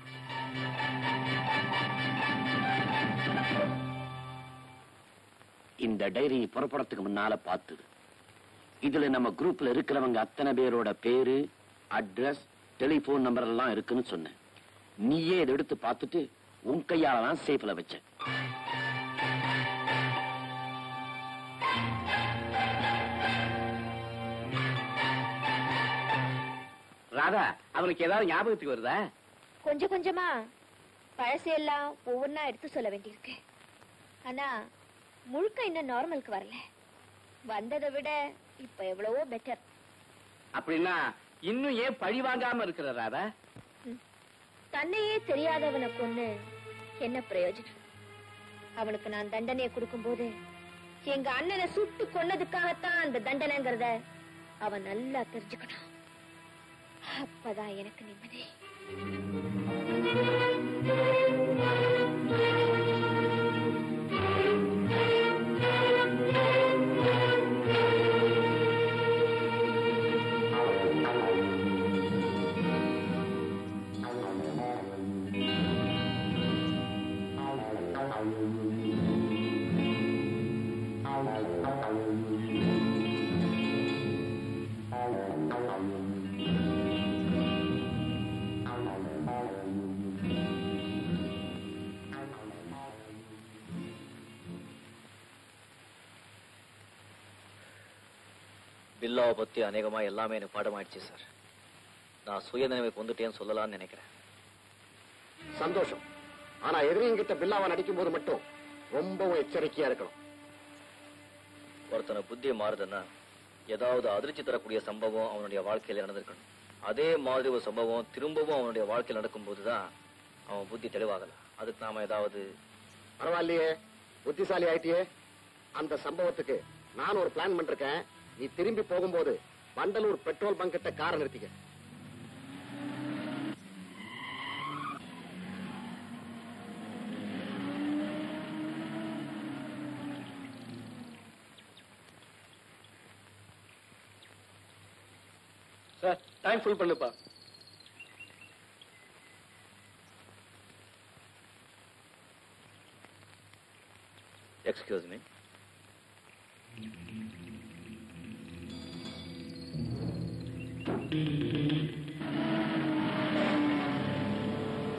இந்த டைரி புறப்படத்துக்கு முன்னால பார்த்தது இதுல நம்ம குரூப்ல இருக்கிறவங்க அத்தனை பேரோட பேரு அட்ரஸ் டெலிபோன் நம்பர் எல்லாம் இருக்குன்னு சொன்னேன் நீயே இதை எடுத்து பார்த்துட்டு உன் கையால தான் சேஃப்ல வச்ச
ராதா அவனுக்கு ஏதாவது ஞாபகத்துக்கு வருதா
கொஞ்சம் கொஞ்சமா பழசையெல்லாம் ஒவ்வொன்னா எடுத்து சொல்ல வேண்டியிருக்கு ஆனா முழுக்க இன்னும் நார்மலுக்கு வரல வந்ததை விட இப்ப எவ்வளவோ பெட்டர்
அப்படின்னா இன்னும் ஏன் பழி வாங்காம இருக்கிற ராதா
தன்னையே தெரியாதவனை கொன்னு என்ன பிரயோஜனம் அவனுக்கு நான் தண்டனையை கொடுக்கும்போது எங்க அண்ணனை சுட்டு கொன்னதுக்காகத்தான் அந்த தண்டனைங்கிறத அவன் நல்லா தெரிஞ்சுக்கணும் அப்பதான் எனக்கு நிம்மதி
பில்லாவை பத்தி அநேகமா எல்லாமே எனக்கு பாடமாயிடுச்சு சார் நான் சுயநினைவுக்கு வந்துட்டேன்னு சொல்லலாம்னு நினைக்கிறேன்
சந்தோஷம் ஆனா எதிரிங்கிட்ட பில்லாவை நடிக்கும் போது மட்டும் ரொம்பவும் எச்சரிக்கையா இருக்கணும்
ஒருத்தனை புத்தி மாறுதுன்னா ஏதாவது அதிர்ச்சி தரக்கூடிய சம்பவம் அவனுடைய வாழ்க்கையில நடந்திருக்கணும் அதே மாதிரி ஒரு சம்பவம் திரும்பவும் அவனுடைய வாழ்க்கையில் நடக்கும்போது தான் அவன் புத்தி தெளிவாகலாம் அதுக்கு நாம ஏதாவது
பரவாயில்லையே புத்திசாலி ஆயிட்டியே அந்த சம்பவத்துக்கு நான் ஒரு பிளான் பண்ணிருக்கேன் நீ திரும்பி போகும்போது வண்டலூர் பெட்ரோல் பங்க் கிட்ட காரை நிறுத்திக்க
சார் டைம் ஃபுல் பண்ணுப்பா
எக்ஸ்கியூஸ் மீ
Thank you.